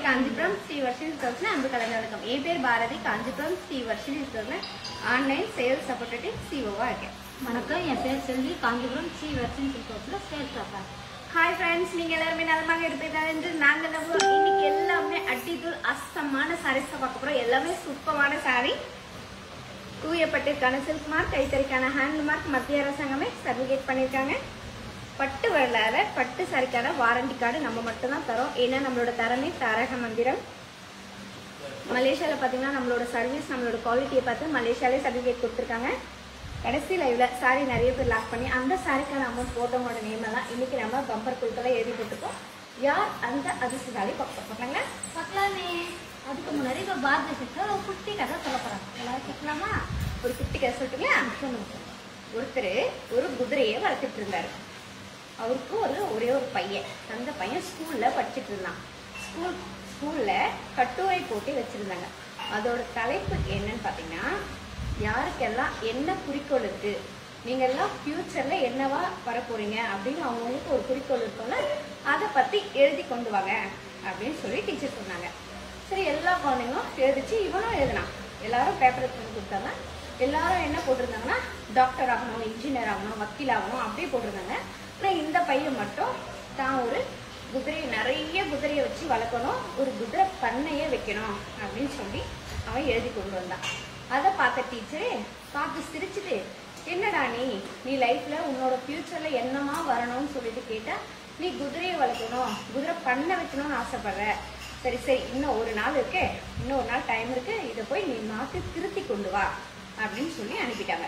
காஞ்சிபுரம் ஸ்ரீ வர்ஷினி ஸ்டோர்ஸ்ல அன்பு கலந்து வணக்கம் என் பேர் பாரதி காஞ்சிபுரம் ஸ்ரீ வர்ஷினி ஸ்டோர்ல ஆன்லைன் சேல்ஸ் சப்போர்ட்டேட்டிவ் சிஓவா இருக்கேன் வணக்கம் என் பேர் செல்வி காஞ்சிபுரம் ஸ்ரீ வர்ஷன் சில்கோஸில் சேல்ஸ் ஆஃபர் ஹாய் ஃப்ரெண்ட்ஸ் நீங்க எல்லாருமே நலமாக இருப்பீங்க என்று நாங்க நம்புறோம் இன்னைக்கு எல்லாமே அட்டித்தூள் அசமான சாரீஸ் பார்க்க போறோம் எல்லாமே சூப்பரான சாரி தூயப்பட்டிற்கான சில்க் மார்க் கைத்தறிக்கான ஹேண்ட் மார்க் மத்திய அரசாங்கமே சர்டிஃபிகேட் பண்ணியிருக்காங்க பட்டு வரலாற பட்டு சாரிக்கான வாரண்டி கார்டு நம்ம மட்டும்தான் தரோம் ஏன்னா நம்மளோட தரமே தாரக மந்திரம் மலேசியாவில் பார்த்தீங்கன்னா நம்மளோட சர்வீஸ் நம்மளோட குவாலிட்டியை பார்த்து மலேசியாலே சர்டிஃபிகேட் கொடுத்துருக்காங்க கடைசி லைவ்ல சாரி நிறைய பேர் லாக் பண்ணி அந்த சாரிக்கான அமௌண்ட் போட்டவங்களோட நேம் எல்லாம் இன்னைக்கு நம்ம பம்பர் குழுக்களை எழுதி போட்டுப்போம் யார் அந்த அதிர்ஷ்டசாலி பார்க்கலாங்க பார்க்கலாமே அதுக்கு முன்னாடி இப்போ பாரதி சிஸ்டர் ஒரு குட்டி கதை சொல்ல போகிறாங்க எல்லாரும் கேட்கலாமா ஒரு குட்டி கதை சொல்லட்டுங்களா சொல்லுங்க ஒருத்தர் ஒரு குதிரையை வளர்த்துட்டு இருந்தாரு அவருக்கு ஒரு ஒரே ஒரு பையன் அந்த பையன் ஸ்கூல்ல படிச்சுட்டு இருந்தான் ஸ்கூல் ஸ்கூல்ல கட்டுரை போட்டி வச்சிருந்தாங்க அதோட தலைப்பு என்னன்னு பாத்தீங்கன்னா யாருக்கெல்லாம் என்ன குறிக்கோள் இருக்கு நீங்க எல்லாம் ஃபியூச்சர்ல என்னவா வர போறீங்க அப்படின்னு அவங்களுக்கு ஒரு குறிக்கோள் இருக்கும்ல அதை பத்தி எழுதி கொண்டு வாங்க அப்படின்னு சொல்லி டீச்சர் சொன்னாங்க சரி எல்லா குழந்தைங்களும் எழுதிச்சு இவனும் எழுதினான் எல்லாரும் பேப்பர் எடுத்து கொடுத்தாங்க எல்லாரும் என்ன போட்டிருந்தாங்கன்னா டாக்டர் ஆகணும் இன்ஜினியர் ஆகணும் வக்கீல் ஆகணும் அப்படியே போட்டிருந்தாங்க ஆனால் இந்த பையன் மட்டும் தான் ஒரு குதிரையை நிறைய குதிரையை வச்சு வளர்க்கணும் ஒரு குதிரை பண்ணையே வைக்கணும் அப்படின்னு சொல்லி அவன் எழுதி கொண்டு வந்தான் அதை பார்த்த டீச்சரே பார்த்து சிரிச்சுட்டு என்னடா நீ நீ லைஃப்ல உன்னோட ஃபியூச்சர்ல என்னமா வரணும்னு சொல்லிட்டு கேட்டா நீ குதிரையை வளர்க்கணும் குதிரை பண்ண வைக்கணும்னு ஆசைப்படுற சரி சரி இன்னும் ஒரு நாள் இருக்கு இன்னும் ஒரு நாள் டைம் இருக்கு இதை போய் நீ மாத்தி திருத்தி கொண்டு வா அப்படின்னு சொல்லி அனுப்பிட்டாங்க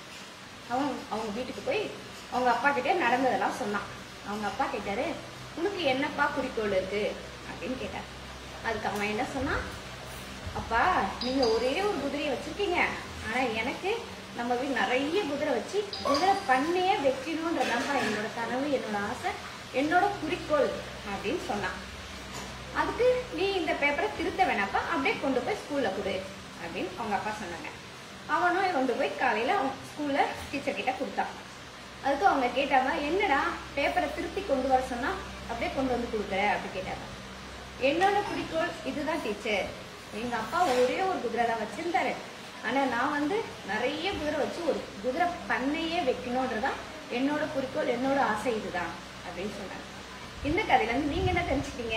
அவன் அவங்க வீட்டுக்கு போய் அவங்க அப்பா கிட்டே நடந்ததெல்லாம் சொன்னான் அவங்க அப்பா கேட்டாரு உனக்கு என்னப்பா குறிக்கோள் இருக்கு அப்படின்னு கேட்டார் அதுக்கு அவன் என்ன சொன்னான் அப்பா நீங்க ஒரே ஒரு குதிரையை வச்சிருக்கீங்க ஆனா எனக்கு நம்ம வீடு நிறைய குதிரை வச்சு குதிரை பண்ணையே வைக்கணுன்றதான்ப்பா என்னோட கனவு என்னோட ஆசை என்னோட குறிக்கோள் அப்படின்னு சொன்னான் அதுக்கு நீ இந்த பேப்பரை திருத்த வேணாப்பா அப்படியே கொண்டு போய் ஸ்கூல்ல கொடு அப்படின்னு அவங்க அப்பா சொன்னாங்க அவனும் கொண்டு போய் காலையில அவன் ஸ்கூல்ல டீச்சர் கிட்ட கொடுத்தான் அதுக்கு அவங்க கேட்டாங்க என்னடா பேப்பரை திருத்தி கொண்டு வர சொன்னா அப்படியே கொண்டு வந்து கொடுக்குற அப்படி கேட்டாங்க என்னோட குறிக்கோள் இதுதான் டீச்சர் எங்க அப்பா ஒரே ஒரு குதிரை தான் வச்சிருந்தாரு ஆனா நான் வந்து நிறைய குதிரை வச்சு ஒரு குதிரை பண்ணையே வைக்கணுன்றதான் என்னோட குறிக்கோள் என்னோட ஆசை இதுதான் அப்படின்னு சொன்னாங்க இந்த கதையில இருந்து நீங்க என்ன தெரிஞ்சுட்டீங்க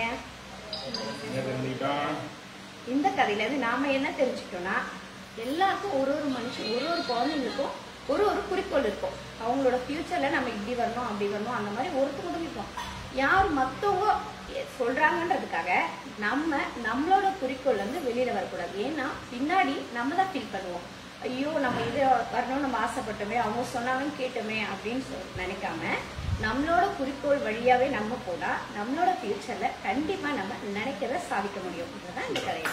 என்ன தெரிஞ்சுக்கிட்டோம் இந்த கதையில இருந்து நாம என்ன தெரிஞ்சுக்கிட்டோம்னா எல்லாருக்கும் ஒரு ஒரு மனுஷன் ஒரு ஒரு குழந்தைங்களுக்கும் ஒரு ஒரு குறிக்கோள் இருக்கும் அவங்களோட ஃபியூச்சர்ல நம்ம இப்படி வரணும் அப்படி வரணும் அந்த மாதிரி ஒருத்தர் இருக்கும் யார் மத்தவங்க எ- சொல்றாங்கன்றதுக்காக நம்ம நம்மளோட குறிக்கோள் வந்து வெளியில வரக்கூடாது ஏன்னா பின்னாடி நம்ம தான் ஃபீல் பண்ணுவோம் ஐயோ நம்ம இது வரணும்னு நம்ம ஆசைப்பட்டோமே அவங்க சொன்னாங்கன்னு கேட்டோமே அப்படின்னு சொல் நினைக்காம நம்மளோட குறிக்கோள் வழியாவே நம்ம போனா நம்மளோட ஃபியூச்சர்ல கண்டிப்பா நம்ம நினைக்கிறத சாதிக்க முடியும் இதுதான் இந்த கதை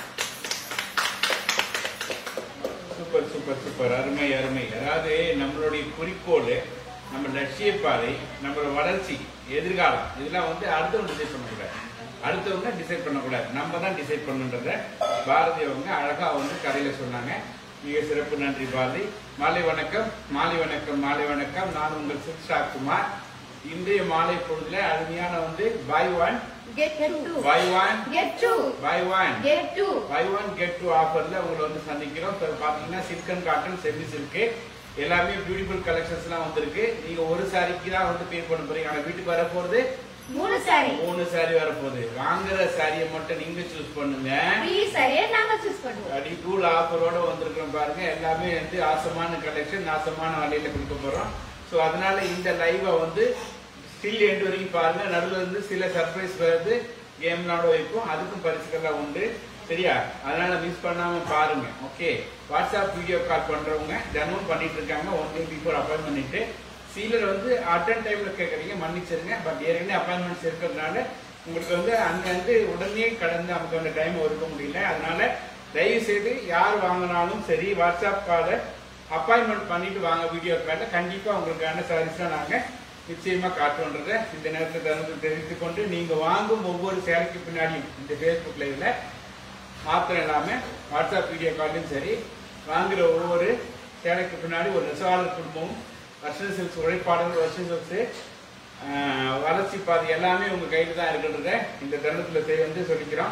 சூப்பர் சூப்பர் சூப்பர் அருமை அருமை அதாவது நம்மளுடைய குறிக்கோள் நம்ம லட்சிய பாதை நம்மளோட வளர்ச்சி எதிர்காலம் இதெல்லாம் வந்து அடுத்தவங்க டிசைட் பண்ணக்கூடாது அடுத்தவங்க டிசைட் பண்ணக்கூடாது நம்ம தான் டிசைட் பண்ணுன்றத பாரதி அவங்க அழகா வந்து கதையில சொன்னாங்க மிக சிறப்பு நன்றி பாரதி மாலை வணக்கம் மாலை வணக்கம் மாலை வணக்கம் நான் உங்கள் சிக்ஷா குமார் இன்றைய மாலை பொழுதுல அருமையான வந்து buy one get two buy one get two buy one get two buy one get two ஆஃபர்ல உங்களை வந்து சந்திக்கிறோம் இப்போ பாத்தீங்கன்னா silk and cotton semi silk எல்லாமே பியூட்டிஃபுல் கலெக்ஷன்ஸ்லாம் வந்திருக்கு நீங்க ஒரு சாரிக்கு தான் வந்து பே பண்ண போறீங்க ஆனா வீட்டுக்கு வர போறது மூணு சாரி மூணு சாரி வர போகுது வாங்குற சாரியை மட்டும் நீங்க சூஸ் பண்ணுங்க ஃப்ரீ சாரியை நாங்க சூஸ் பண்ணுவோம் அடி டூல் ஆஃபரோட வந்திருக்கிறோம் பாருங்க எல்லாமே வந்து ஆசமான கலெக்ஷன் ஆசமான விலையில கொடுக்க போறோம் ஸோ அதனால இந்த லைவை வந்து ஸ்டில் எண்ட் வரைக்கும் பாருங்க நடுவில் இருந்து சில சர்ப்ரைஸ் வருது கேம்லாம் வைக்கும் அதுக்கும் பரிசுகள்லாம் உண்டு சரியா அதனால மிஸ் பண்ணாம பாருங்க ஓகே வாட்ஸ்அப் வீடியோ கால் பண்றவங்க தினமும் பண்ணிட்டு இருக்காங்க ஒன் டே பிஃபோர் அப்பாயின்மெண்ட் பண்ணிட்டு சீலர் வந்து அட்டன் டைம்ல கேட்குறீங்க மன்னிச்சிருங்க பட் ஏற்கனவே அப்பாயின்மெண்ட்ஸ் இருக்கிறதுனால உங்களுக்கு வந்து அங்க வந்து உடனே கடந்து நமக்கு அந்த டைம் ஒதுக்க முடியல அதனால தயவு செய்து யார் வாங்கினாலும் சரி வாட்ஸ்அப் கால அப்பாயின்மெண்ட் பண்ணிட்டு வாங்க வீடியோ கால கண்டிப்பா உங்களுக்கான சர்வீஸ் நாங்க நிச்சயமா காட்டுன்றத இந்த நேரத்தில் தருணத்தை தெரிவித்துக் கொண்டு நீங்க வாங்கும் ஒவ்வொரு சேலைக்கு பின்னாடியும் இந்த ஃபேஸ்புக் லைவ்ல மாத்திரம் இல்லாம வாட்ஸ்அப் வீடியோ கால்லையும் சரி வாங்குற ஒவ்வொரு சேலைக்கு பின்னாடி ஒரு நெசவாளர் குடும்பமும் வருஷன் சில்க்ஸ் உழைப்பாளர் வருஷன் சில்க்ஸ் வளர்ச்சி பாதை எல்லாமே உங்க கையில தான் இருக்கின்றத இந்த தருணத்துல செய் வந்து சொல்லிக்கிறோம்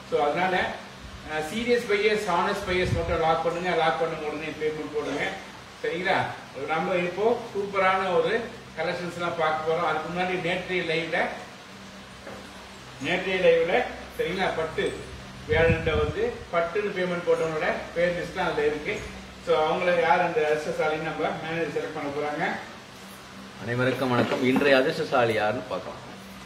ஸோ அதனால சீரியஸ் பையர்ஸ் ஹானஸ்ட் பையர்ஸ் மட்டும் லாக் பண்ணுங்க லாக் பண்ணுங்க உடனே பேமெண்ட் போடுங்க சரிங்களா நம்ம இப்போ சூப்பரான ஒரு கலெக்ஷன்ஸ் எல்லாம் பார்க்க போறோம் அதுக்கு முன்னாடி நேற்றைய லைவ்ல நேற்றைய லைவ்ல சரிங்களா பட்டு வியாழன்ல வந்து பட்டுன்னு பேமெண்ட் போட்டவனோட பேர் லிஸ்ட் அதுல இருக்கு ஸோ அவங்கள யார் அந்த அதிர்ஷ்டசாலின்னு நம்ம மேனேஜர் செலக்ட் பண்ண போறாங்க அனைவருக்கும் வணக்கம் இன்றைய அதிர்ஷ்டசாலி யாருன்னு பார்க்கலாம்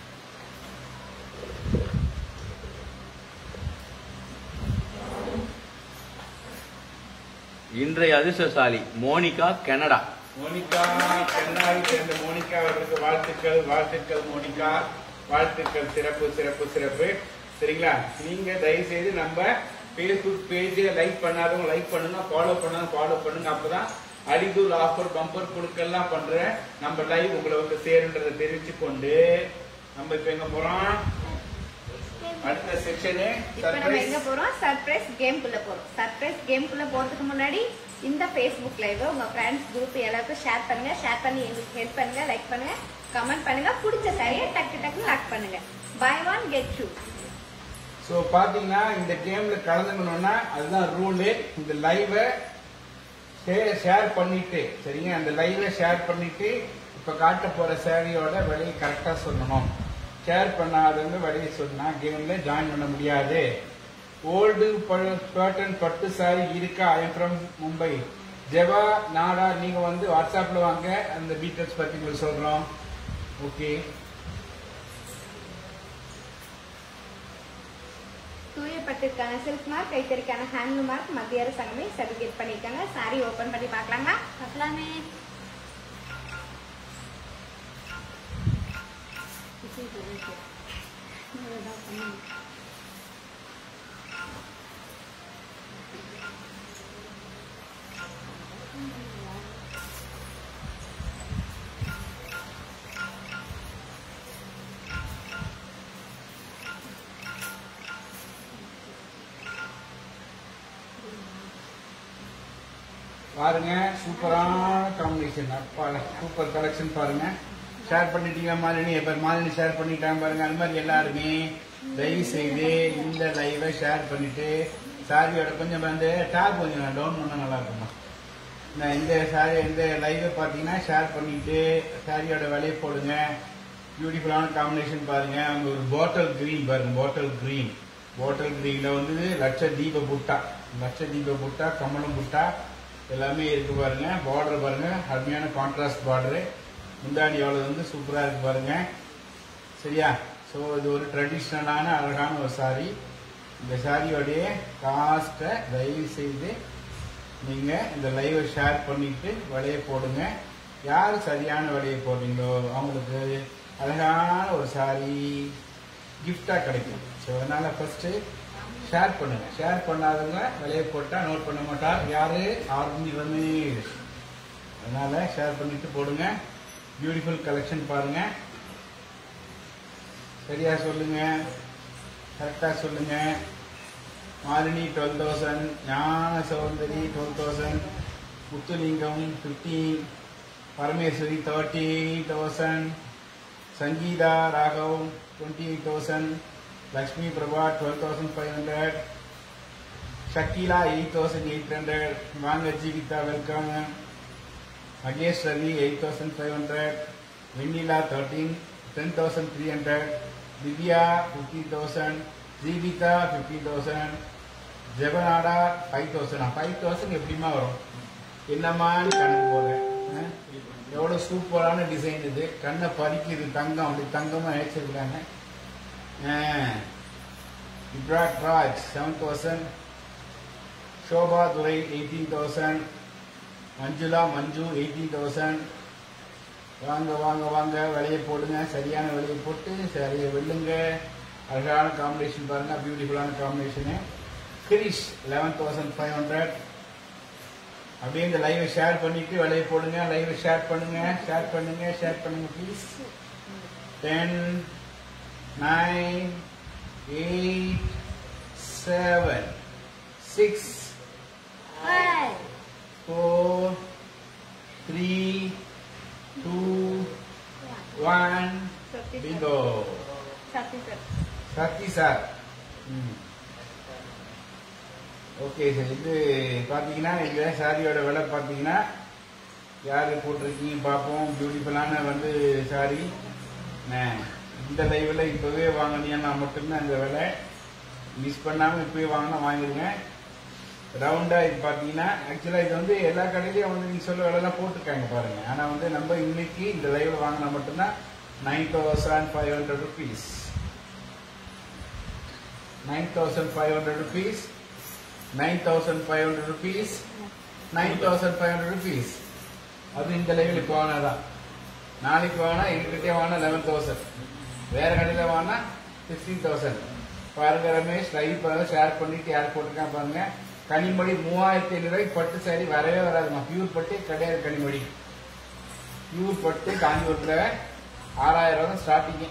இன்றைய அதிர்ஷ்டசாலி மோனிகா கனடா மோனிகா சென்னாவை சேர்ந்த மோனிகா அவர்களுக்கு வாழ்த்துக்கள் வாழ்த்துக்கள் மோனிகா வாழ்த்துக்கள் சிறப்பு சிறப்பு சிறப்பு சரிங்களா நீங்க தயவு செய்து நம்ம ஃபேஸ்புக் பேஜை லைக் பண்ணாதவங்க லைக் பண்ணுங்க ஃபாலோ பண்ணாதவங்க ஃபாலோ பண்ணுங்க அப்பதான் அடிதூர் ஆஃபர் பம்பர் கொடுக்கெல்லாம் பண்ற நம்ம லைவ் உங்களை வந்து சேருன்றதை தெரிவிச்சு கொண்டு நம்ம இப்ப எங்க போறோம் அடுத்த செக்ஷனு இப்ப நம்ம எங்க போறோம் சர்ப்ரைஸ் கேம்குள்ள போறோம் சர்ப்ரைஸ் கேம்குள்ள போறதுக்கு முன்னாடி இந்த ஃபேஸ்புக் லைவ் உங்க ஃப்ரெண்ட்ஸ் குரூப் எல்லாருக்கும் ஷேர் பண்ணுங்க ஷேர் பண்ணி எங்களுக்கு ஹெல்ப் பண்ணுங்க லைக் பண்ணுங்க கமெண்ட் பண்ணுங்க பிடிச்ச சாரியை டக்கு டக்குன்னு லாக் பண்ணுங்க buy one get two so பாத்தீங்கன்னா இந்த கேம்ல கலந்துக்கணும்னா அதுதான் ரூலு இந்த லைவை ஷேர் பண்ணிட்டு சரிங்க அந்த லைவை ஷேர் பண்ணிட்டு இப்ப காட்ட போற சேவையோட விலையை கரெக்டா சொல்லணும் ஷேர் பண்ணாதவங்க விலையை சொன்னா கேம்ல ஜாயின் பண்ண முடியாது ஓல்டு பேட்டன் பட்டு சாரி இருக்கா ஐ ஃப்ரம் மும்பை ஜெவா நாடா நீங்க வந்து வாட்ஸ்அப்ல வாங்க அந்த டீட்டெயில்ஸ் பத்தி உங்களுக்கு சொல்றோம் ஓகே தூயப்பட்டிற்கான சில்க் மார்க் கைத்தறிக்கான ஹேண்ட்லூம் மார்க் மத்திய அரசாங்கமே சர்டிபிகேட் பண்ணிருக்காங்க சாரி ஓபன் பண்ணி பார்க்கலாமா பார்க்கலாமே பாருங்க சூப்பரான காம்பினேஷன் அப்பால சூப்பர் கலெக்ஷன் பாருங்க ஷேர் பண்ணிட்டீங்க மாலினி எப்ப மாலினி ஷேர் பண்ணிட்டாங்க பாருங்க அது மாதிரி எல்லாருமே தயவு செய்து இந்த லைவை ஷேர் பண்ணிட்டு சாரியோட கொஞ்சம் வந்து டேப் கொஞ்சம் டவுன் பண்ணா நல்லா இருக்குமா நான் இந்த சாரி இந்த லைவை பார்த்தீங்கன்னா ஷேர் பண்ணிட்டு சாரியோட விலையை போடுங்க பியூட்டிஃபுல்லான காம்பினேஷன் பாருங்க அங்க ஒரு பாட்டில் கிரீன் பாருங்க பாட்டில் கிரீன் பாட்டில் கிரீன்ல வந்து லட்ச தீப புட்டா லட்ச தீப புட்டா கமலம் புட்டா எல்லாமே இருக்கு பாருங்க பார்டர் பாருங்க அருமையான கான்ட்ராஸ்ட் பார்டரு முந்தாடி எவ்வளவு வந்து சூப்பரா இருக்கு பாருங்க சரியா ஸோ இது ஒரு ட்ரெடிஷ்னலான அழகான ஒரு சாரி இந்த சாரியோடைய காஸ்ட்டை தயவு செய்து நீங்க இந்த லைவை ஷேர் பண்ணிட்டு விலையை போடுங்க யார் சரியான விலையை போடுறீங்களோ அவங்களுக்கு அழகான ஒரு சாரி gift-ஆ கிடைக்கும் ஸோ அதனால ஃபர்ஸ்ட் ஷேர் பண்ணுங்க ஷேர் பண்ணாதவங்க விலையை போட்டா நோட் பண்ண மாட்டார் யாரு ஆர்மி ரமேஷ் அதனால ஷேர் பண்ணிட்டு போடுங்க பியூட்டிஃபுல் கலெக்ஷன் பாருங்க சரியா சொல்லுங்க கரெக்டா சொல்லுங்க Malini twelve thousand Gnana Soundari twelve thousand Muthulingam fifteen Parameswari thirty thousand Sangeetha Raghav twenty eight thousand Lakshmi Prabha twelve thousand five hundred Shakeela eight thousand eight hundred வாங்க Jeevitha welcome Mahesh Ravi eight thousand five hundred Vennila thirteen ten thousand three hundred Divya fifteen thousand Jeevitha fifteen thousand Jebanada five thousand five thousand எப்படிமா வரும் என்னமான்னு கணக்கு போடுறேன் ஆ? எவ்வளவு சூப்பரான design இது கண்ணை பறிக்குது தங்கம் அப்படி தங்கமா நினைச்சிருக்காங்க இப்ராட் Raj seven thousand Sobha Durai eighteen thousand Manjula Manju eighteen thousand வாங்க வாங்க வாங்க விலையை போடுங்க சரியான விலையை போட்டு சரியை வெல்லுங்க அழகான காம்பினேஷன் பாருங்க பியூட்டிஃபுல்லான combination Krish eleven thousand five hundred அப்படியே இந்த லைவை ஷேர் பண்ணிட்டு விலையை போடுங்க லைவை ஷேர் பண்ணுங்க ஷேர் பண்ணுங்க ஷேர் பண்ணுங்க please ten nine eight seven six Five. four, three, two, one. Sakthi Bingo. Sakthi sir Sakthi sir ம். ஓகே சார் இது பார்த்தீங்கன்னா இந்த சாரியோட விலை பார்த்தீங்கன்னா யார் போட்டிருக்கீங்க பார்ப்போம் பியூட்டிஃபுல்லான வந்து சாரி இந்த லைவ்ல இப்போவே வாங்கினீங்கன்னா மட்டும்தான் இந்த விலை மிஸ் பண்ணாமல் இப்போவே வாங்கினா வாங்கிடுங்க ரவுண்டாக இது பார்த்தீங்கன்னா ஆக்சுவலாக இது வந்து எல்லா கடையிலையும் வந்து நீங்கள் சொல்ல விலைலாம் போட்டிருக்காங்க பாருங்க ஆனால் வந்து நம்ம இன்னைக்கு இந்த லைவ்ல வாங்கினா மட்டும்தான் nine thousand five hundred rupees nine thousand five hundred rupees nine thousand five hundred rupees nine thousand five hundred rupees அது இந்த லைவில் இப்போ வாங்கினாதான் நாளைக்கு வாங்கினா எங்ககிட்டே வாங்கினா லெவன் தௌசண்ட் வேற கடையில் வாங்கினா சிக்ஸ்டீன் தௌசண்ட் பாருங்க ரமேஷ் லைவ் பாருங்க ஷேர் பண்ணிட்டு யார் போட்டிருக்கான் பாருங்க கனிமொழி மூவாயிரத்தி ஐநூறு ரூபாய்க்கு பட்டு சாரி வரவே வராதுமா பியூர் பட்டு கிடையாது கனிமொழி பியூர் பட்டு காஞ்சிபுரத்தில் ஆறாயிரம் ரூபாய் ஸ்டார்டிங்கு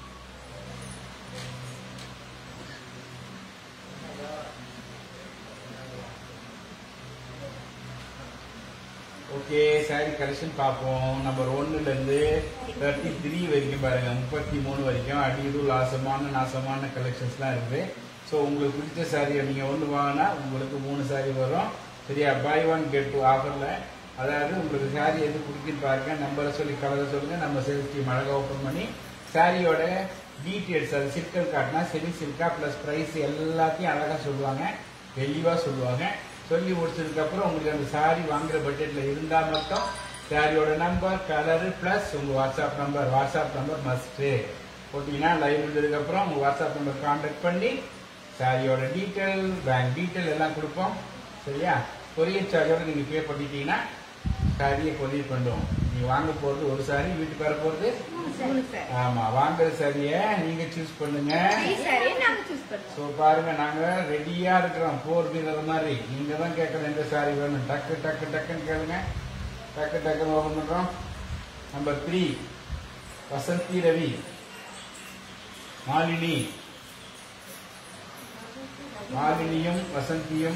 ஓகே சாரி கலெக்ஷன் பார்ப்போம் நம்பர் ஒன்னுல இருந்து தேர்ட்டி த்ரீ வரைக்கும் பாருங்க முப்பத்தி மூணு வரைக்கும் அடியுது லாசமான நாசமான கலெக்ஷன்ஸ்லாம் இருக்குது ஸோ உங்களுக்கு பிடிச்ச சாரியை நீங்க ஒன்று வாங்கினா உங்களுக்கு மூணு சாரி வரும் சரியா பை ஒன் கெட் டூ ஆஃபர்ல அதாவது உங்களுக்கு சாரி எது பிடிக்குன்னு பாருங்க நம்பரை சொல்லி கலரை சொல்லுங்க நம்ம சேல்ஸ் டீம் அழகா ஓப்பன் பண்ணி சாரியோட டீட்டெயில்ஸ் அது சில்கல் காட்டினா செமி சில்கா ப்ளஸ் ப்ரைஸ் எல்லாத்தையும் அழகா சொல்லுவாங்க தெளிவா சொல்லுவாங்க சொல்லி முடிச்சதுக்கு அப்புறம் உங்களுக்கு அந்த சாரி வாங்குற பட்ஜெட்ல இருந்தா மட்டும் சாரியோட நம்பர் கலரு பிளஸ் உங்க WhatsApp number WhatsApp number must போட்டீங்கன்னா லைவ் இருந்ததுக்கு அப்புறம் உங்க வாட்ஸ்அப் நம்பர் கான்டாக்ட் பண்ணி சாரியோட டீட்டெயில் பேங்க் டீட்டெயில் எல்லாம் கொடுப்போம் சரியா கொரியர் சார்ஜோட நீங்க பே பண்ணிட்டீங்கன்னா சாரியை கொரியர் பண்ணுவோம் நீங்க வாங்க போறது ஒரு சாரி வீட்டுக்கு வர போறது மூணு சாரி ஆமா வாங்குற சாரிய நீங்க சூஸ் பண்ணுங்க த்ரீ சாரி நாங்க சூஸ் பண்ணுவோம் சோ பாருங்க நாங்க ரெடியா இருக்கிறோம் போர் வீரர் மாதிரி நீங்க தான் கேட்கணும் எந்த சாரி வேணும் டக்கு டக்கு டக்குன்னு கேளுங்க டக்கு டக்குன்னு ஓபன் பண்றோம் நம்பர் த்ரீ வசந்தி ரவி மாலினி மாலினியும் வசந்தியும்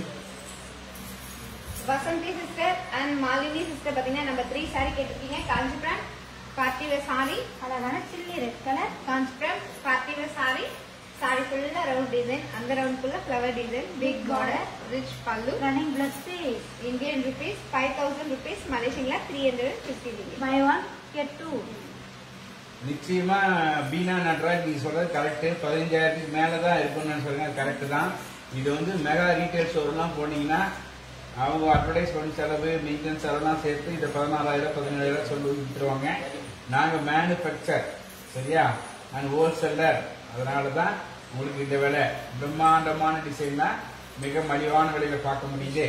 Vasanthi sister and Malini sister பாத்தீங்கன்னா நம்ம த்ரீ சாரி கேட்டிருக்கீங்க காஞ்சிபுரம் பார்ட்டி வேர் சாரி அழகான chilli red colour Kanchipuram party wear sorry sorry ஃபுல்லா ரவுண்ட் டிசைன் அந்த ரவுண்ட் ஃபுல்லா flower design big border rich pallu running plus piece Indian rupees five thousand rupees மலேசியன்ல three hundred fifty rupees buy one get two நிச்சயமா பீனா நட்ராஜ் நீங்க சொல்றது correct பதினஞ்சாயிரத்துக்கு மேலதான் இருக்கும்னு சொல்லுங்க அது கரெக்ட் தான் இது வந்து மெகா ரீட்டைல் ஸ்டோர்லாம் போனீங்கன்னா அவங்க அட்வர்டைஸ்மெண்ட் செலவு மெயின்டெனன்ஸ் செலவுலாம் சேர்த்து இதை பதினாலாயிரம் பதினேழாயிரம் சொல்லி விட்டுருவாங்க நாங்க மேனுஃபேக்சர் சரியா நாங்க ஹோல்சேலர் அதனால தான் உங்களுக்கு இந்த விலை பிரம்மாண்டமான டிசைன் தான் மிக மலிவான விலையில பார்க்க முடியுது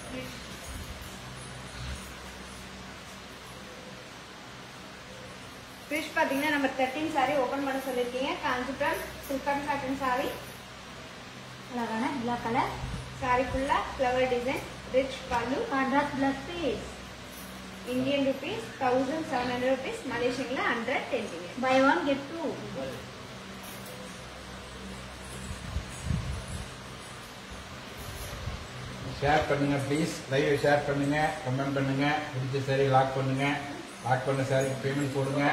ஃபிஷ் பாத்தீங்கன்னா நம்ம தேர்ட்டீன் சாரி ஓபன் பண்ண சொல்லிருக்கீங்க காஞ்சிபுரம் சில்கான் காட்டன் சாரி அழகான பிளாக் கலர் சாரி ஃபுல்லா flower design rich pallu contrast plus piece Indian rupees thousand seven hundred rupees மலேசியன்ல hundred ten buy one get two share பண்ணுங்க ப்ளீஸ் லைவ் ஷேர் பண்ணுங்க கமெண்ட் பண்ணுங்க பிடிச்ச சாரி லாக் பண்ணுங்க லாக் பண்ண சாரிக்கு பேமெண்ட் போடுங்க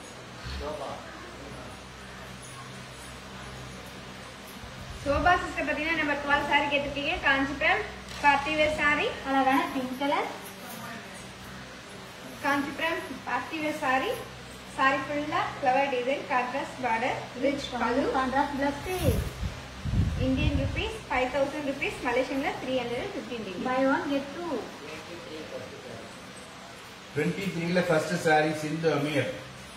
சோபா சிஸ்டர் பாத்தீங்கன்னா நம்ம டுவெல் சாரி கேட்டிருக்கீங்க காஞ்சிபுரம் பார்ட்டி வேர் சாரி அழகான pink colour Kanchipuram party wear sorry sorry ஃபுல்லா flower design contrast border rich pallu contrast plus piece Indian rupees five thousand rupees மலேசியன்ல three hundred fifteen degree buy one get two twenty த்ரீல first saree Sindhu Ameer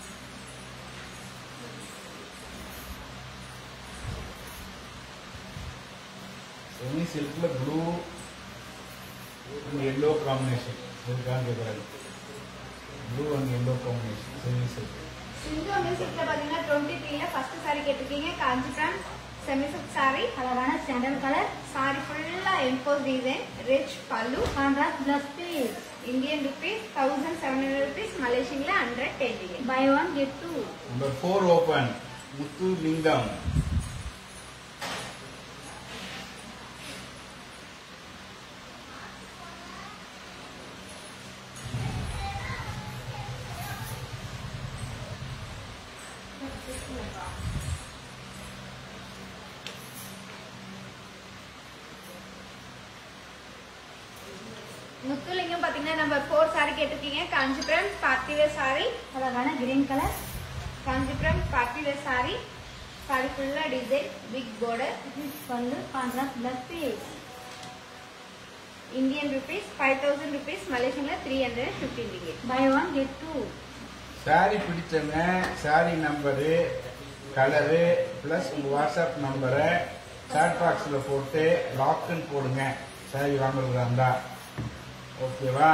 semi சில்க்ல blue and yellow combination இருக்கான்னு கேட்குறாங்க blue and yellow combination semi silk Sindhu மியூசிக்ல பாத்தீங்கன்னா twenty த்ரீல first sorry கேட்டிருக்கீங்க Kanchipuram semi silk sorry அழகான சாண்டல் கலர் சாரி ஃபுல்லா emboss design rich pallu contrast plus piece Indian rupees thousand seven hundred rupees மலேசியன்ல hundred ten degree buy one get two number four open Muthulingam Muthulingam பாத்தீங்கன்னா number four sorry கேட்டிருக்கீங்க Kanchipuram party wear sorry அழகான green colour Kanchipuram party wear sorry sorry ஃபுல்லா design big border pallu contrast plus piece Indian rupees five thousand rupees மலேசியன்ல three hundred fifteen ringgit buy one get two saree பிடிச்சவங்க saree number colour plus உங்கள் WhatsApp நம்பரை chat பாக்ஸில் போட்டு லாக்குன்னு போடுங்க sorry வாங்குறதா இருந்தா ஓகேவா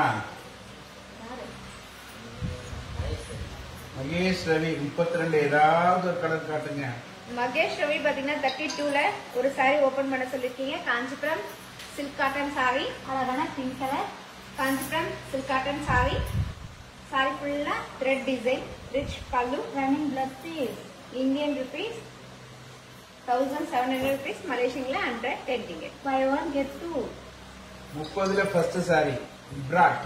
மகேஷ் ரவி முப்பத்தி ரெண்டு ஏதாவது ஒரு கலர் காட்டுங்க மகேஷ் ரவி பாத்தீங்கன்னா தேர்ட்டி டூல ஒரு சாரி ஓபன் பண்ண சொல்லிருக்கீங்க காஞ்சிபுரம் சில்க் காட்டன் சாரி அழகான pink colour Kanchipuram silk cotton sorry sorry ஃபுல்லா thread design rich pallu running plus piece Indian rupees thousand seven hundred rupees மலேசியன்ல hundred ten ticket buy one get two முப்பதுல ஃபர்ஸ்ட் சாரி பிராட்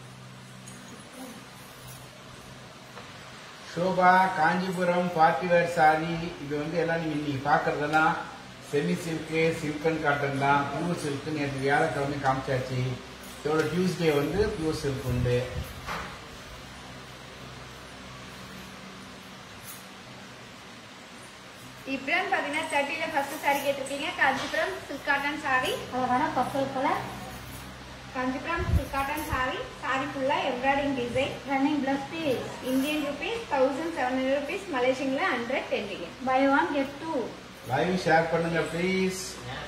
Shobha Kanchipuram party wear saree இது வந்து எல்லாம் நீங்க இன்னைக்கு பாக்குறதெல்லாம் செமி சில்க்கு சில்கன் காட்டன் தான் பியூர் சில்க் நேற்று வியாழக்கிழமை காமிச்சாச்சு இதோட டியூஸ்டே வந்து பியூர் சில்க் உண்டு இப்ரான் பாத்தீங்கன்னா தேர்ட்டில ஃபர்ஸ்ட் சாரி கேட்டிருக்கீங்க காஞ்சிபுரம் சில்க் காட்டன் சாரி அழகான purple colour Kanchipuram silk cotton sorry sorry ஃபுல்லா embroidering design running plus piece Indian rupees thousand seven hundred rupees மலேசியன்ல hundred ten ticket buy one get two live share பண்ணுங்க please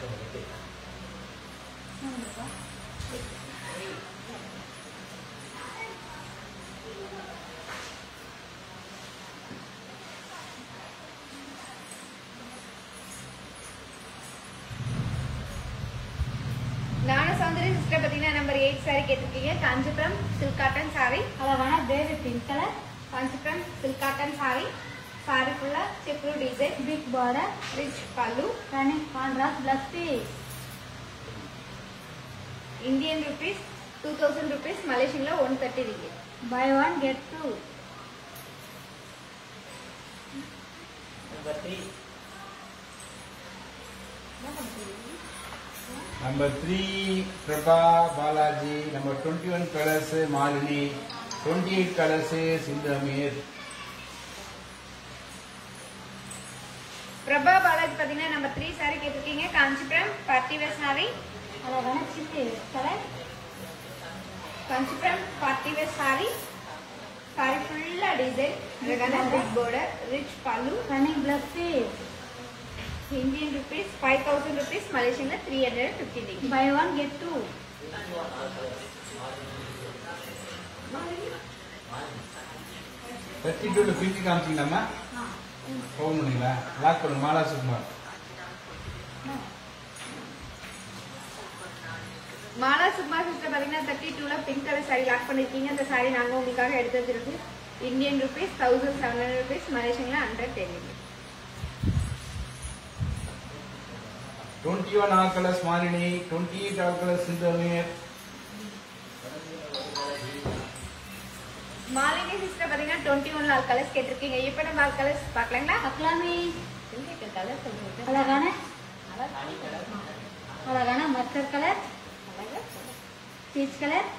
Gnana Soundari sister பாத்தீங்கன்னா number eight sorry கேட்டிருக்கீங்க Kanchipuram silk cotton sorry அழகான baby pink colour Kanchipuram silk cotton sorry sorry ஃபுல்லா சிப்ரு design big border rich pallu running contrast plus piece Indian rupees two thousand rupees மலேசியன்ல one thirty ringgit buy one get two number three Prabha Balaji number twenty one colours Malini twenty eight colours Sindhu Ameer Prabha Balaji பாத்தீங்கன்னா number three saree கேட்டிருக்கீங்க Kanchipuram party wear sorry அழகான chilli colour Kanchipuram party wear sorry sorry ஃபுல்லா design அழகான big border rich pallu running plus piece Indian rupees five thousand rupees மலேசியன்ல three hundred fifty ringgit buy one get two thirty டூல பிரிச்சு காமிச்சிங்களாம்மா phone பண்ணீங்களா lock பண்ணுங்க மாலா சுகுமார் மாலா சும்மா sister பாத்தீங்கன்னா தேர்ட்டி டூல பிங்க் கலர் சாரி லாக் பண்ணிருக்கீங்க அந்த சாரி நாங்க உங்களுக்காக எடுத்து வச்சிருக்கு Indian rupees thousand seven hundred rupees மலேசியன்ல hundred ten twenty one all colours Malini twenty eight all colours Sindhu Ameer Malini sister பாத்தீங்கன்னா டுவெண்ட்டி ஒன் ஆல் கலர்ஸ் கேட்டிருக்கீங்க இப்ப நம்ம ஆல் கலர்ஸ் பாக்கலாங்களா அக்லாமி கலர் சொல்லுங்க அழகான அழகான mustard colour peach colour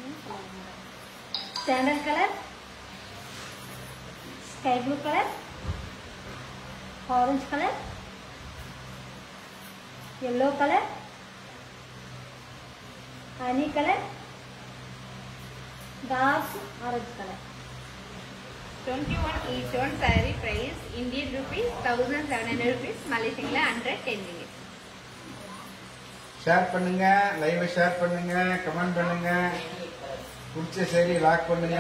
sandal colour sky blue colour orange colour yellow colour honey colour dark orange colour twenty one each one sorry price Indian rupees thousand seven hundred rupees மலேசியன்ல hundred ten ringgit share பண்ணுங்க live share பண்ணுங்க comment பண்ணுங்க பிடிச்ச sari lock பண்ணுங்க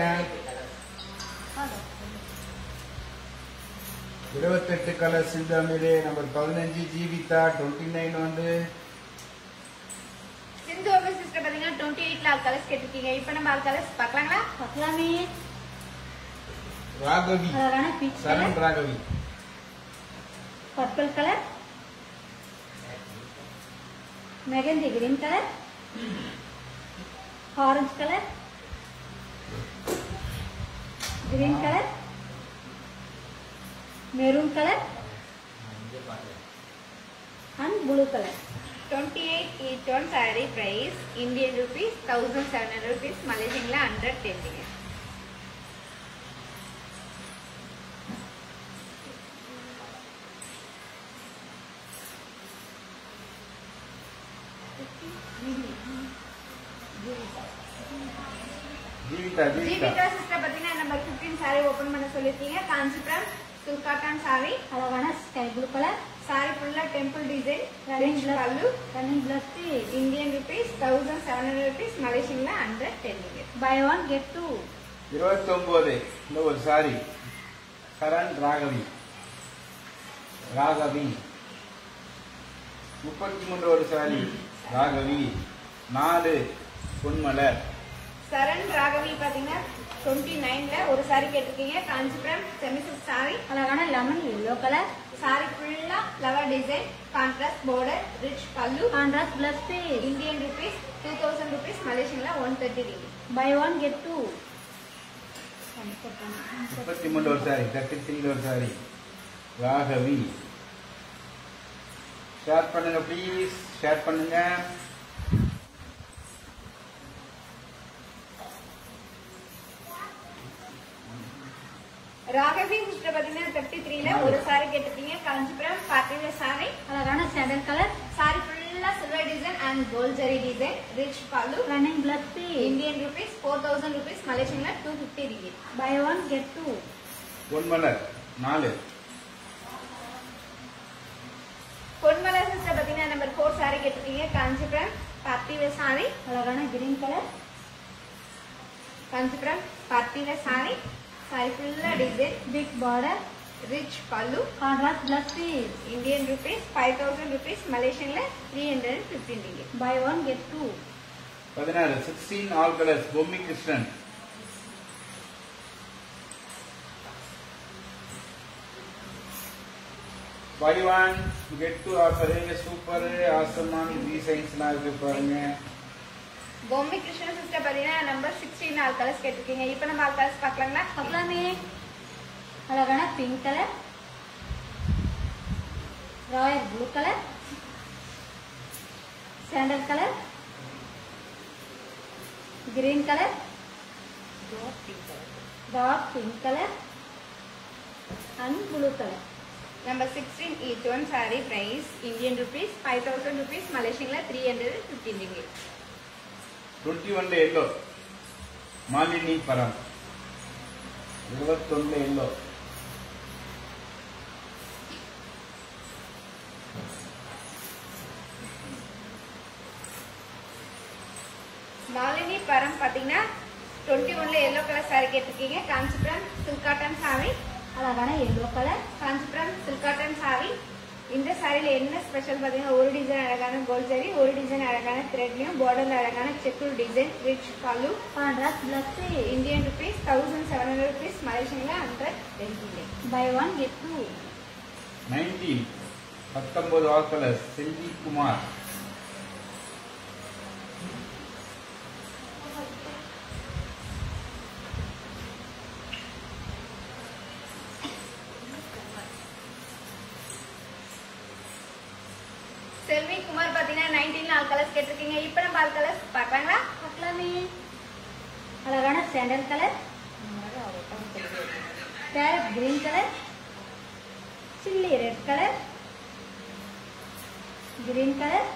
இருபத்தெட்டு colour சிந்து Amir number பதினஞ்சு Jeevitha twenty nine வந்து Sindhu over sister பாத்தீங்கன்னா டுவெண்ட்டி எயிட்ல ஆல் கலர்ஸ் கேட்டிருக்கீங்க இப்ப நம்ம ஆல் கலர்ஸ் பாக்கலாங்களா அக்லாமி ராகவி அழகான பீச் சரண் colour Raghavi purple colour mehndi green colour orange colour green colour maroon colour and blue colour twenty eight each one saree price Indian rupees thousand seven hundred rupees மலேசியன்ல hundred டென்னிங்க Jeevitha Jeevitha Jeevika sister பார்த்தீங்கன்னா number fifteen saree open பண்ண சொல்லியிருக்கீங்க Kanchipuram silk cotton saree அழகான sky blue colour saree ஃபுல்லா temple design running rich pallu plus running plus Indian rupees thousand seven hundred rupees மலேசியன்ல hundred டென்னிங்க buy one get two இருபத்தி ஒன்பது இந்த ஒரு சாரி சரண் ராகவி ராகவி முப்பத்தி மூன்று ஒரு சாரி ராகவி நாலு பொன்மலர் சரண் ராகவி பாத்தீங்கன்னா டுவெண்ட்டி நைன்ல ஒரு saree கேட்டிருக்கீங்க காஞ்சிபுரம் செமி சில்க் saree அழகான லெமன் எல்லோ கலர் saree ஃபுல்லா flower design contrast border rich pallu contrast plus Indian rupees two thousand rupees மலேசியன்ல one thirty ringgit buy one get two முப்பத்தி மூன்று ஒரு சாரி தேர்ட்டி த்ரீ ஒரு சாரி ராகவி ஷேர் பண்ணுங்க ப்ளீஸ் ஷேர் பண்ணுங்க ராகவி சிஸ்டர் பாத்தீங்கன்னா தேர்ட்டி த்ரீல ஒரு saree கேட்டிருக்கீங்க காஞ்சிபுரம் பார்ட்டி saree அழகான சாண்டல் கலர் saree ஃபுல்லா silver design and gold zari design rich pallu running plus Indian rupees four thousand rupees மலேசியன்ல two fifty ringgit buy one get two Ponmalar நாலு பொன்மலர் சிஸ்டர் பாத்தீங்கன்னா நம்பர் ஃபோர் saree கேட்டிருக்கீங்க Kanchipuram party wear saree அழகான green colour Kanchipuram party wear saree saree ஃபுல்லா design big border rich pallu contrast plus Indian rupees five thousand rupees மலேசியன்ல three hundred and fifteen ringgit buy one get two பதினாறு sixteen all colours Bommi Krishnan buy one get two offer super ஆசமான டிசைன்ஸ்லாம் இருக்கு பாருங்க Bommi Krishna sister பாத்தீங்கன்னா number sixteen all colours கேட்டிருக்கீங்க இப்போ நம்ம ஆல் கலர்ஸ் பார்க்கலாங்களா பார்க்கலாமே அழகான pink colour royal blue colour sandal colour green colour dark pink colour and blue colour number sixteen each one sorry price Indian rupees five thousand rupees மலேசியன்ல three hundred and fifteen ringgit twenty ஒன்ல yellow Malini Param இருபத்தொன்னுல yellow Malini பரம் பாத்தீங்கன்னா twenty ஒன்ல yellow colour sorry கேட்டிருக்கீங்க Kanchipuram silk cotton sorry அழகான yellow colour Kanchipuram silk cotton saree இந்த சாரியில என்ன ஸ்பெஷல் பாத்தீங்கன்னா ஒரு டிசைன் அழகான கோல்ட் சாரி ஒரு டிசைன் அழகான த்ரெட்லயும் பார்டர்ல அழகான செக்குல் design rich pallu contrast plus Indian rupees thousand seven hundred rupees மலேசியன்ல ஹண்ட்ரட் ரெண்டு buy one get two nineteen பத்தொன்பது ஆல் கலர்ஸ் செல்வி குமார் செல்வி குமார் பாத்தீங்கன்னா நைன்டீன்ல ஆல் கலர்ஸ் கேட்டிருக்கீங்க இப்போ நம்ம ஆல் கலர்ஸ் பார்க்கலாங்களா பார்க்கலாமே அழகான sandal colour parrot green colour chilli red colour green colour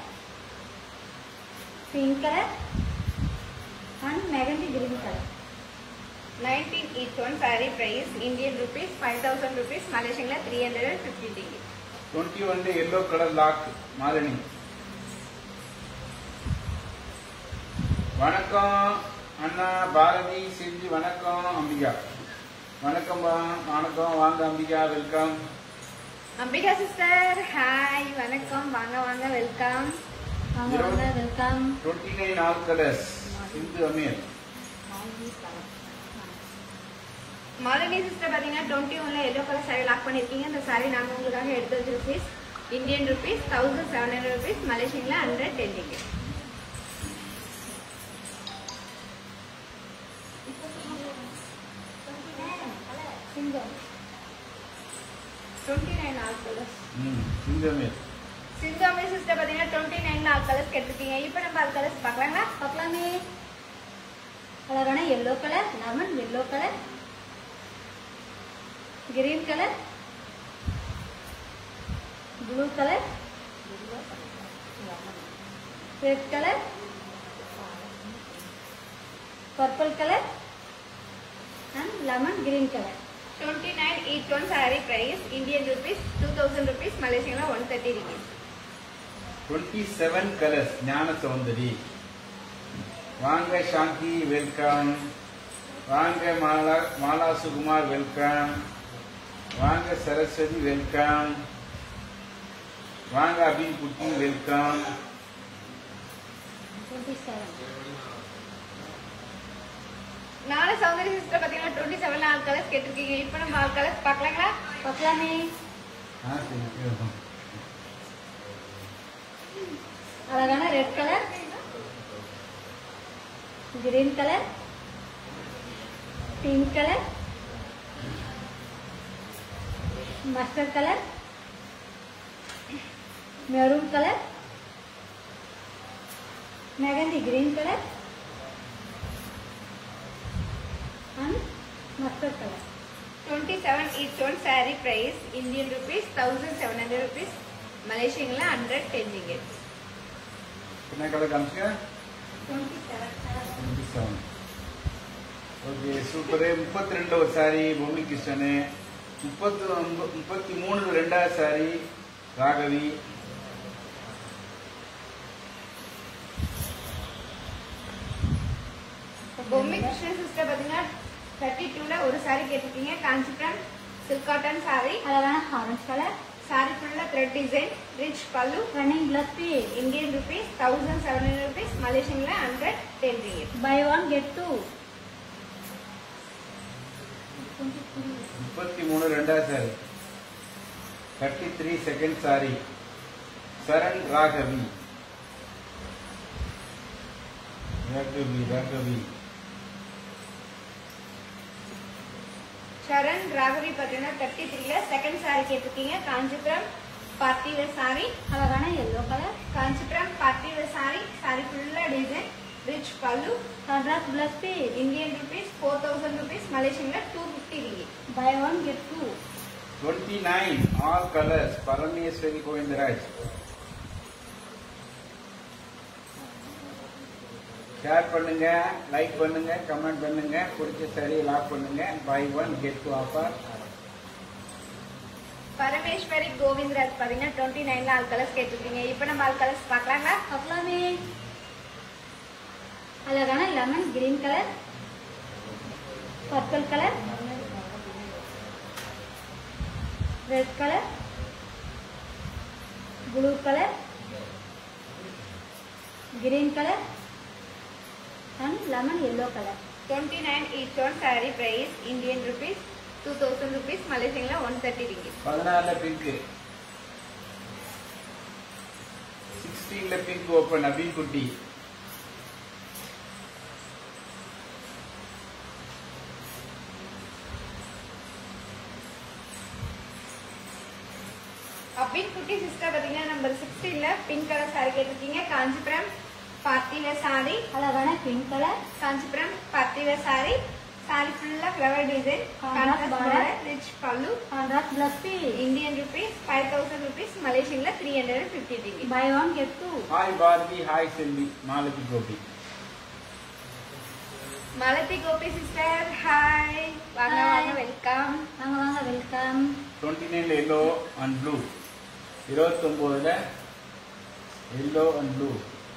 pink colour and mehndi green colour nineteen each one sorry price Indian rupees five thousand rupees மலேசியன்ல three hundred and fifty டிகிரி twenty ஒன்ல yellow colour lock Malini வணக்கம் அண்ணா பாரதி செஞ்சு வணக்கம் அம்பிகா வணக்கம் வா- வணக்கம் வாங்க Ambika welcome Ambika sister hi வணக்கம் வாங்க வாங்க வெல்கம் வாங்க வாங்க welcome twenty nine all colours Sindhu Ameer Malini sister பாத்தீங்கன்னா டுவெண்ட்டி ஒன்ல எல்லோ கலர் சாரி லாக் பண்ணிருக்கீங்க இந்த சாரி நாங்க உங்களுக்காக எடுத்து வச்ச rupees Indian rupees thousand seven hundred rupees மலேசியன்ல ஹண்ட்ரட் டென் டிகிரி சிங்கம் டுவெண்ட்டி நைன் ஆல் கலர்ஸ் ம் சிந்து அமீர் சிந்தாமி சிஸ்டர் பாத்தீங்கன்னா டுவெண்ட்டி நைன்ல கலர்ஸ் கேட்டிருக்கீங்க இப்போ நம்ம ஆல் கலர்ஸ் பார்க்கலாங்களா பார்க்கலாமே அழகான yellow colour lemon yellow colour green colour blue colour red colour purple colour and lemon green colour twenty nine each one saree price Indian rupees two thousand rupees மலேசியங்களா one thirty rupees twenty seven colours Gnana Soundari வாங்க சாந்தி welcome வாங்க Mala Mala Sukumar welcome வாங்க Saraswati welcome வாங்க அபின் குட்டி welcome twenty seven நாலு சௌந்தரிய sister பார்த்தீங்கன்னா twenty seven all colours கேட்டிருக்கீங்க இப்போ நம்ம ஆல் கலர்ஸ் பார்க்கலாங்களா பார்க்கலாமே ஆ சரி அழகான red colour green colour pink colour mustard colour maroon colour mehndi green colour and mustard colour twenty seven each one saree price Indian rupees thousand seven hundred rupees மலேசியங்களா hundred ten ringgit என்ன colour காமிச்சுங்க twenty seven twenty seven okay super முப்பத்தி ரெண்டு ஒரு sorry Bommi கிருஷ்ணனு முப்பத்தி ஒன்பது முப்பத்தி மூணு ரெண்டாவது சாரி ராகவி பொம்மை கிருஷ்ணன் சிஸ்டர் பார்த்தீங்கன்னா தேர்ட்டி டூல ஒரு saree கேட்டிருக்கீங்க காஞ்சிபுரம் சில்க் காட்டன் saree அழகான ஆரஞ்சு கலர் saree ஃபுல்லா thread design rich pallu running blouse piece Indian rupees thousand seven hundred rupees மலேசியங்களா hundred ten ringgit buy one get two முப்பத்தி மூணு ரெண்டாவது sari thirty three second sari Charan Raghavi Raghavi Raghavi Charan Raghavi பார்த்தீங்கன்னா தேர்ட்டி த்ரீல செகண்ட் saree கேட்டிருக்கீங்க Kanchipuram party wear saree அழகான yellow colour Kanchipuram party wear saree saree ஃபுல்லா design rich pallu contrast blouse piece Indian rupees four thousand rupees மலேசியங்களா two fifty ringgit buy one get two twenty nine all colours Parameswari Govindaraj share பண்ணுங்க like பண்ணுங்க comment பண்ணுங்க பிடிச்ச sari lock பண்ணுங்க buy one get two offer Parameswari Govindaraj பாத்தீங்கன்னா twenty நைன்ல all colours கேட்டிருக்கீங்க இப்போ நம்ம ஆல் கலர்ஸ் பார்க்கலாங்களா பார்க்கலாமே அழகான lemon green colour purple colour red colour blue colour green colour and lemon yellow colour twenty nine each one saree price Indian rupees two thousand rupees மலேசியங்களா one thirty ringgit பதினாறுல pink சிக்ஸ்டீன்ல pink open Abi குட்டி அப்படின்னு குட்டி sister பாத்தீங்கன்னா number சிக்ஸ்டீன்ல pink colour saree கேட்டிருக்கீங்க Kanchipuram party wear saree அழகான pink colour Kanchipuram party wear saree saree ஃபுல்லா flower design Contrast border. Rich pallu contrast blouse piece Indian rupees five thousand rupees மலேசியங்களா three hundred and fifty ringgit buy one get two hi Bharathi hi Selvi Malathi Gopi Malathi Gopi sister hi வாங்க Hi. வாங்க welcome வாங்க வாங்க welcome twenty நைன்ல yellow and blue இருபத்தொம்போதுல yellow and blue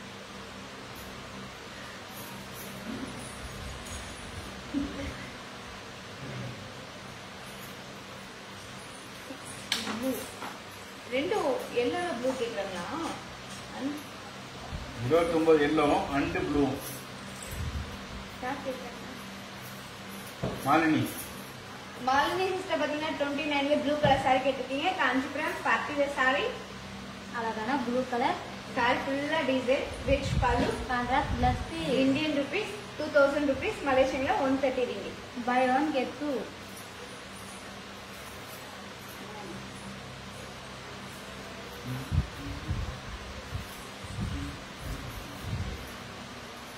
ரெண்டும் yellow blue கேக்குறாங்களா இருபத்தொம்போது எல்லோ அண்ட் ப்ளூ யார் கேக்குறாங்க மாலினி மாலினி சிஸ்டர் பாத்தீங்கன்னா டுவெண்ட்டி நைன்ல ப்ளூ கலர் saree கேட்டிருக்கீங்க காஞ்சிபுரம் பார்ட்டி வேர் saree அழகான ப்ளூ கலர் saree ஃபுல்லா design rich pallu contrast blouse piece Indian rupees two thousand rupees மலேசியங்களா one thirty ringgit buy one get two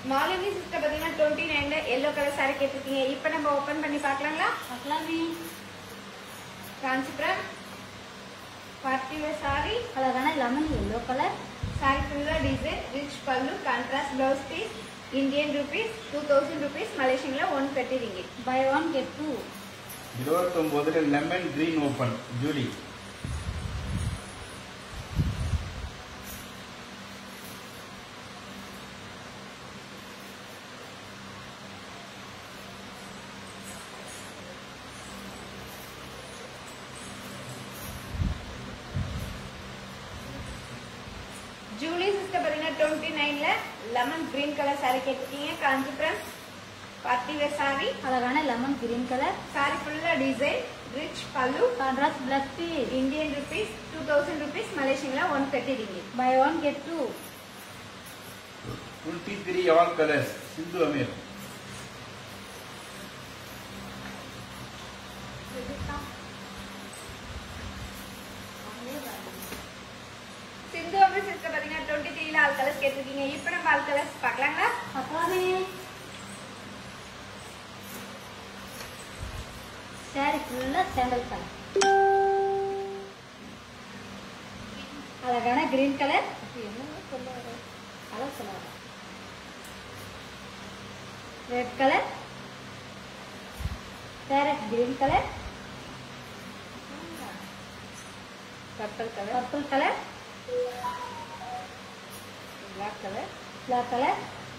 Malini sister பார்த்தீங்கன்னா twenty நைன்ல எல்லோ கலர் சாரி கேட்டிருக்கீங்க இப்போ நம்ம open பண்ணி பார்க்கலாங்களா பார்க்கலாமே காஞ்சிபுரம் பார்ட்டி வேர் சாரி அழகான லெமன் எல்லோ கலர் சாரி ஃபுல்லாக design rich pallu contrast blouse piece Indian rupees two thousand rupees மலேசியன்ல one thirty ringgit buy one get two இருபத்தொன்பதுல lemon green open Julie Julie sister பார்த்தீங்கன்னா டுவெண்ட்டி நைன்ல lemon green colour sorry கேட்டிருக்கீங்க Kanchipuram party wear sorry அழகான lemon green colour sari ஃபுல்லாக design rich pallu contrast black piece Indian rupees two thousand rupees மலேசியன்ல one thirty ringgit buy one get two twenty three all colours Sindhu Ameer Sindhu Amar sister பார்த்தீங்கன்னா twenty த்ரீல all colours கேட்டிருக்கீங்க இப்போ நம்ம all colours பார்க்கலாங்களா பார்க்கலாமே சாரி ஃபுல்லாக சாண்டல் கலர் அழகான கிரீன் கலர் கலர் சொல்ல red colour parrot green colour purple colour purple colour black colour black colour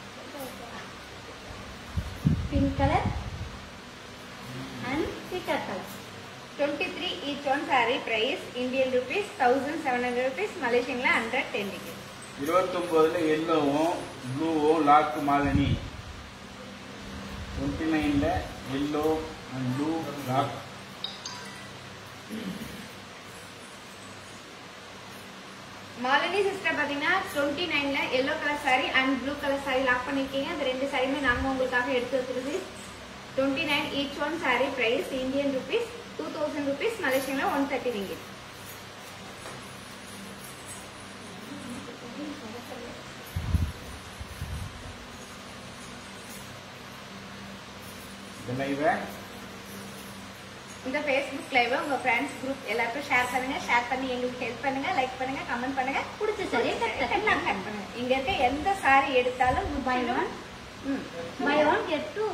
pink colour and peacock colour twenty three each one sorry price Indian rupees thousand seven hundred rupees மலேசியன்ல hundred ten ringgit இருபத்தொன்பதுல எல்லோவும் ப்ளூவும் lock Malini twenty நைன்ல yellow and blue lock Malini sister பாத்தீங்கன்னா twenty நைன்ல yellow colour sari and blue colour sari lock பண்ணிருக்கீங்க அந்த ரெண்டு சாரியுமே நாங்க உங்களுக்காக எடுத்து வச்சிருக்கு twenty nine each one sorry price Indian rupees two thousand rupees மலேசியன்ல ஒன் தேர்ட்டி ரிங்கிட் இதெல்லாம் இவன் இந்த ஃபேஸ்புக் லைவ் உங்க ஃப்ரெண்ட்ஸ் குரூப் எல்லாருக்கும் ஷேர் பண்ணுங்க ஷேர் பண்ணி எங்களுக்கு ஹெல்ப் பண்ணுங்க லைக் பண்ணுங்க கமெண்ட் பண்ணுங்க பிடிச்ச சரியை கட் எல்லாம் cut பண்ணுங்க இங்க இருக்க எந்த சாரி எடுத்தாலும் பை முற்றிலும் ஒன் ம். Buy one get two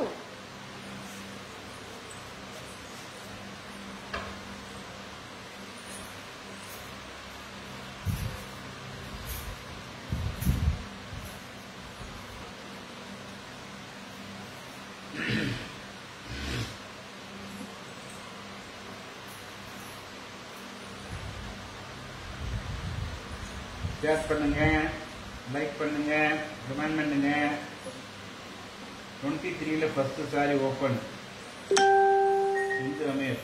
share பண்ணுங்க லைக் பண்ணுங்க கமெண்ட் பண்ணுங்க டுவெண்ட்டி த்ரீல ஃபர்ஸ்ட் சாரி ஓப்பன் சிந்து அமீர்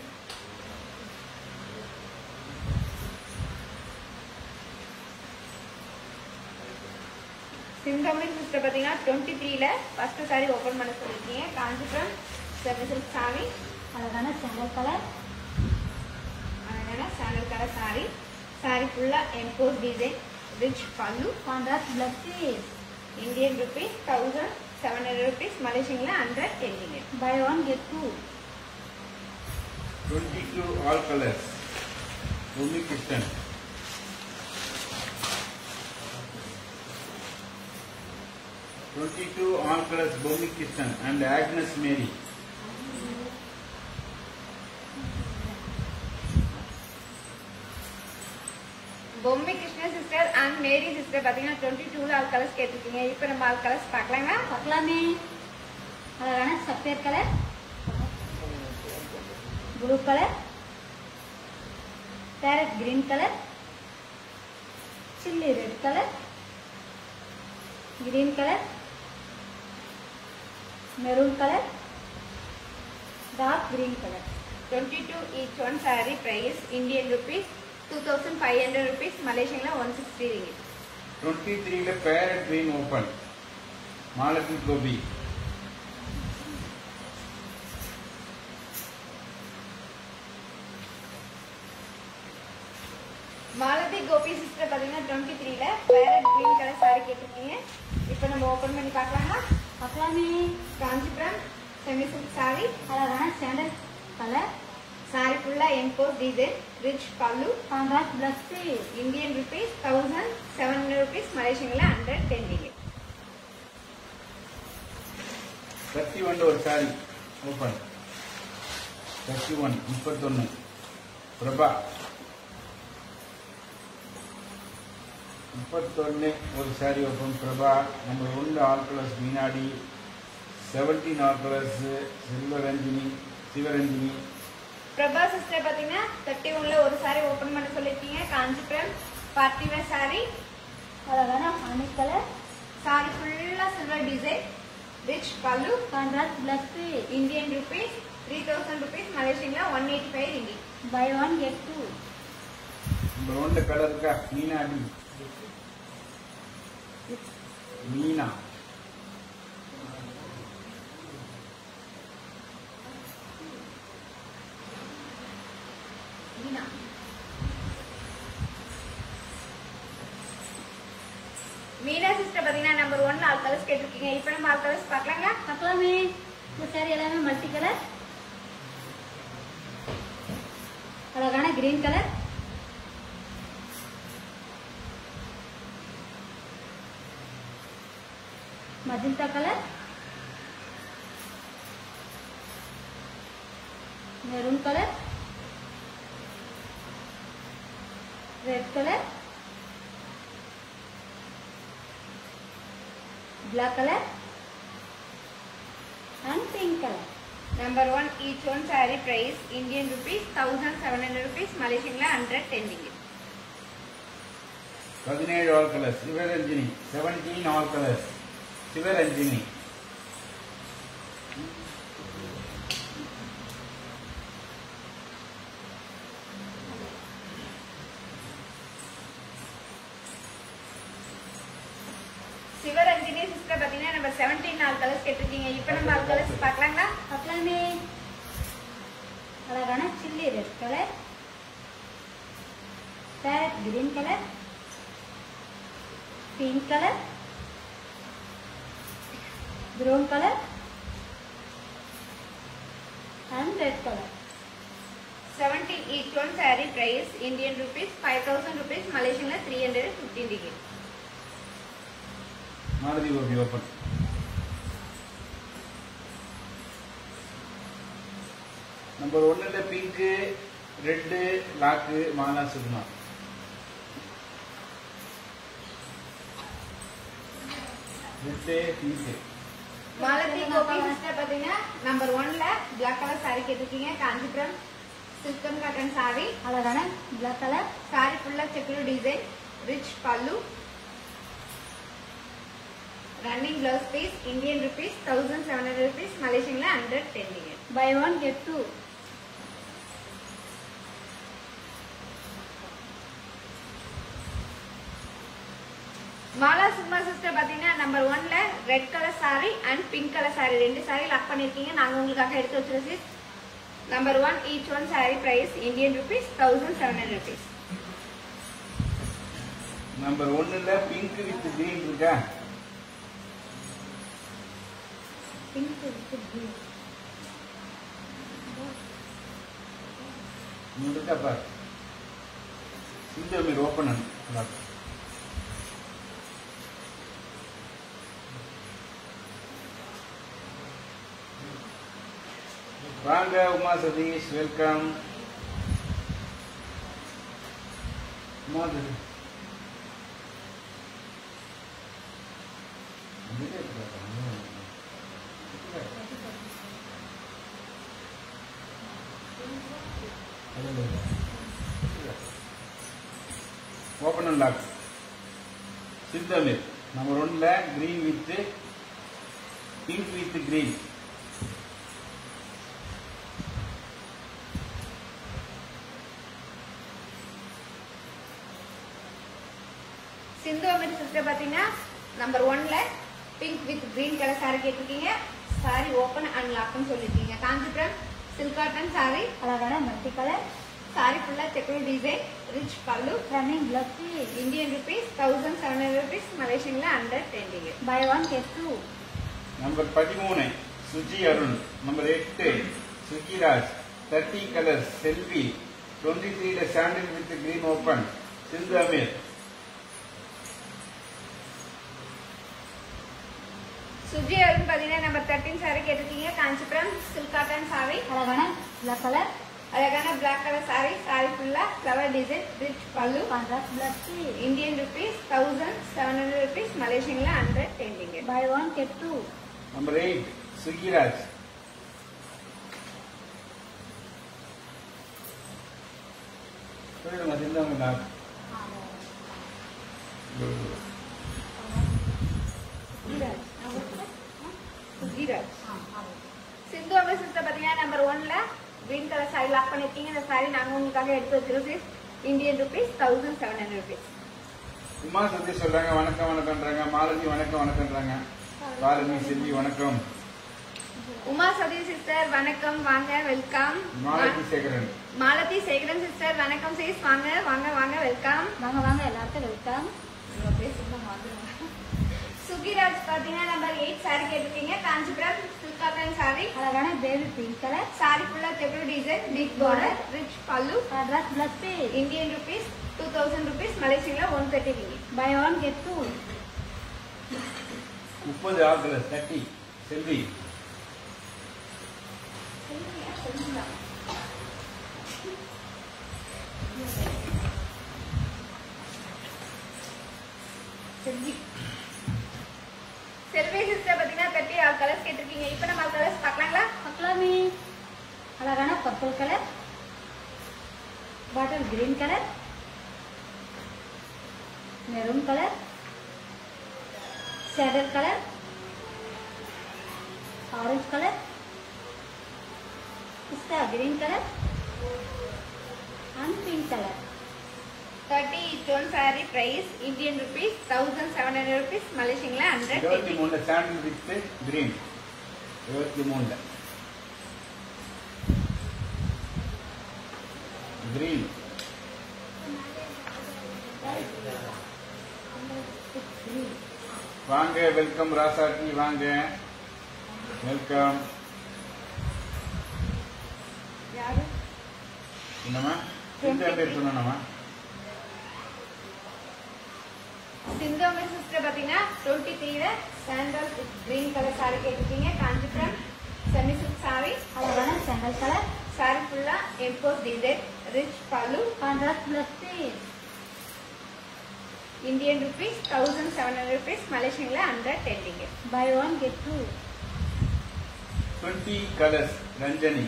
சிங்கமின் சிஸ்டர் பார்த்தீங்கன்னா டுவெண்ட்டி த்ரீல ஃபர்ஸ்ட் சாரி ஓப்பன் பண்ண சொல்லியிருக்கீங்க காஞ்சிபுரம் செவசில்க் சாரி அழகான சாண்டல் கலர் அதனால சாண்டல் கலர் சாரி சாரி ஃபுல்லா emboss design rich pallu contrast black piece Indian rupees thousand seven hundred rupees மலேசியன்ல hundred ten ringgit buy one get two twenty two all colours Bhoomi Krishnan twenty two all colours Bhoomi Krishnan and Agnes Mary பொம்மை Krishna sister and Mary sister பார்த்தீங்கன்னா twenty டூல all colours கேட்டிருக்கீங்க இப்போ நம்ம all colours பார்க்கலாங்களா பார்க்கலாமே அழகான sapphire colour blue colour parrot green colour chilli red colour green colour maroon colour dark green colour twenty two each one sorry price Indian rupees two thousand five hundred rupees மலேசியன்ல one sixty ringgit twenty த்ரீல parrot green open Malathi Gopi Malathi Gopi sister பார்த்தீங்கன்னா twenty த்ரீல parrot green colour sorry கேட்டிருக்கீங்க இப்போ நம்ம open பண்ணி பார்க்கலாமா பார்க்கலாமே காஞ்சிபுரம் செமி சில்க் சாரி அழகான சாண்டல் கலர் சாரி ஃபுல்லா emboss design rich pallu contrast plus Indian rupees thousand seven hundred rupees மலேசியன்ல ஹண்ட்ரட் டென் டிகிரி தேர்ட்டி ஒன் ஒரு சாரி ஓப்பன் தேர்ட்டி ஒன் முப்பத்தொன்னு பிரபா முப்பத்தொன்னு ஒரு சாரி ஓப்பன் பிரபா நம்பர் ஒன்று ஆல் கலர்ஸ் மீனாடி செவன்டீன் ஆல் கலர்ஸ் சில்வரஞ்சினி சிவரஞ்சினி பிரபா சிஸ்டர் பாத்தீங்கன்னா தேர்ட்டி ஒன்ல ஒரு சாரி ஓபன் பண்ண சொல்லிருக்கீங்க காஞ்சிபுரம் பார்ட்டி வேர் சாரி அழகான ஹனி கலர் சாரி ஃபுல்லா silver design rich pallu contrast plus Indian rupees three thousand rupees மலேசியன்ல one eighty five ringgit buy one get two number ஒன்று கலர் இருக்கா மீனாடி மீனா மீனா சிஸ்டர் பாத்தீங்கன்னா நம்பர் ஒன் ஆல் கலர்ஸ் கேட்டிருக்கீங்க இப்போ நம்ம ஆல் கலர்ஸ் பார்க்கலாங்க பார்க்கலாமே இந்த சாரி எல்லாமே மல்டி கலர் அழகான green colour magenta colour maroon colour red colour black color and pink color. Number one each one sorry price Indian rupees thousand seven hundred rupees மலேசியன்ல hundred ten டிகிரி பதினேழு all colours Sivaranjini seventeen all colours Sivaranjini Sivaranjini sister பாத்தீங்கன்னா number seventeen all colours கேட்டிருக்கீங்க இப்போ நம்ம all colours பார்க்கலாங்களா பார்க்கலாமே அழகான chilli red colour parrot green colour pink colour brown colour and red colour seventeen each one sorry price Indian rupees five thousand rupees மலேசியன்ல three hundred fifteen டிகிரி Malathi Gopi open number ஒன்னுல pink red lock Mala சுகுமா red pink Malathi Gopi sister பாத்தீங்கன்னா number ஒன்ல black colour sorry கேட்டிருக்கீங்க காஞ்சிபுரம் சில்கன் cotton sorry அழகான black colour sorry ஃபுல்லா secular design rich pallu running blouse piece Indian rupees thousand seven hundred rupees மலேசியன்ல hundred ten degree buy one get two Mala சும்மா sister பாத்தீங்கன்னா number ஒன்ல red colour sari and pink colour sari ரெண்டு sari lock பண்ணிருக்கீங்க நாங்க உங்களுக்காக எடுத்து வச்சிருக்கோம் sis. Number one each one sorry price Indian rupees thousand seven hundred rupees number ஒன்னுல பிங்க் வித் கிரீன் இருக்கா பிங்க் வித் ப்ளூ மூணு இருக்கா பார் இந்த மீர் ஓப்பன் வாங்க Uma Sathish welcome Uma Sathish open and lock சித்தமிர் நம்பர் ஒன்ல green with pink with green Sindhu Amir sister பாத்தீங்கன்னா நம்பர் ஒன்ல pink with green colour sorry கேட்டிருக்கீங்க சாரி ஓப்பன் அண்ட் லாக்னு சொல்லிருக்கீங்க காஞ்சிபுரம் சில்க் காட்டன் சாரி அழகான மல்டி கலர் சாரி ஃபுல்லா secular design rich pallu Running blood feed. Indian rupees thousand seven hundred rupees மலேசியன்ல hundred டென்டிங்க Buy one get two. Number பதிமூணு Suji Arun number எட்டு Sugiraj thirty colours Selvi twenty த்ரீல sandal with green open Sindhu Ameer Suji Arun பாத்தீங்கன்னா number thirteen sari கேட்டிருக்கீங்க Kanchipuram silk cotton sorry அழகான black color. அழகான black colour sari sorry ஃபுல்லா flower design rich pallu Contrast blood feed. Indian rupees thousand seven hundred rupees மலேசியன்ல hundred டென்டிங்க Buy one get two. Number eight Sugiraj சொல்லிடுங்க சிந்தவங்க Sujiraj Sujiraj Sindhu Amar sister பாத்தீங்கன்னா நம்பர் ஒன்ல கிரீன் கலர் சாரி லாக் பண்ணிருக்கீங்க இந்த சாரி நாங்க உங்களுக்காக எடுத்து வச்சிருக்கோம் Indian rupees thousand seven hundred rupees Uma Sathi சொல்றாங்க வணக்கம் வணக்கம்ன்றாங்க மாலதி வணக்கம் வணக்கம்ன்றாங்க பாலமி செல்வி வணக்கம் உமா சதி சிஸ்டர் வணக்கம் வாங்க வெல்கம் மாலதி சேகரன் மாலதி சேகரன் சிஸ்டர் வணக்கம் சீஸ் வாங்க வாங்க வாங்க வெல்கம் வாங்க வாங்க எல்லாருக்கும் வெல்கம் சுகிராஜ் பாத்தீங்கன்னா நம்பர் எயிட் சாரி கேட்டிருக்கீங்க காஞ்சிபுரம் சில்க் காட்டன் சாரி அழகான பேபி பிங்க் கலர் சாரி ஃபுல்லா செப்ரோ design big border rich pallu contrast plus பே Indian rupees two thousand rupees மலேசியன்ல one thirty ringgit buy one get two முப்பது ஆகல தேர்ட்டி செல்வி செல்வி செல்வி சிஸ்டர் பாத்தீங்கன்னா தேர்ட்டி ஆல் கலர்ஸ் கேட்டிருக்கீங்க இப்போ நம்ம கலர்ஸ் பார்க்கலாங்களா பார்க்கலாமே அழகான purple colour bottle green colour maroon colour சேடல் colour orange colour pista green colour and pink colour thirty each one saree price Indian rupees thousand seven hundred rupees மலேசியன்ல hundred இருபத்தி மூணுல சாண்டில் வித் கிரீன் இருபத்தி மூணுல கிரீன் வாங்க வெல்கம் ராசாட்டி வாங்க welcome யாரு என்னம்மா எந்த பேர் சொன்னோம்மா சிந்தோமி சிஸ்டர் பாத்தீங்கன்னா டுவெண்ட்டி த்ரீல சாண்டல் கிரீன் கலர் சாரி கேட்டிருக்கீங்க காஞ்சிபுரம் செமி சில்க் சாரி அழகான சேண்டல் கலர் சாரி ஃபுல்லா emboss design rich pallu contrast plus piece Indian rupees thousand seven hundred rupees மலேசியன்ல ஹண்ட்ரட் டென்டிங்க buy one get two twenty colours Ranjani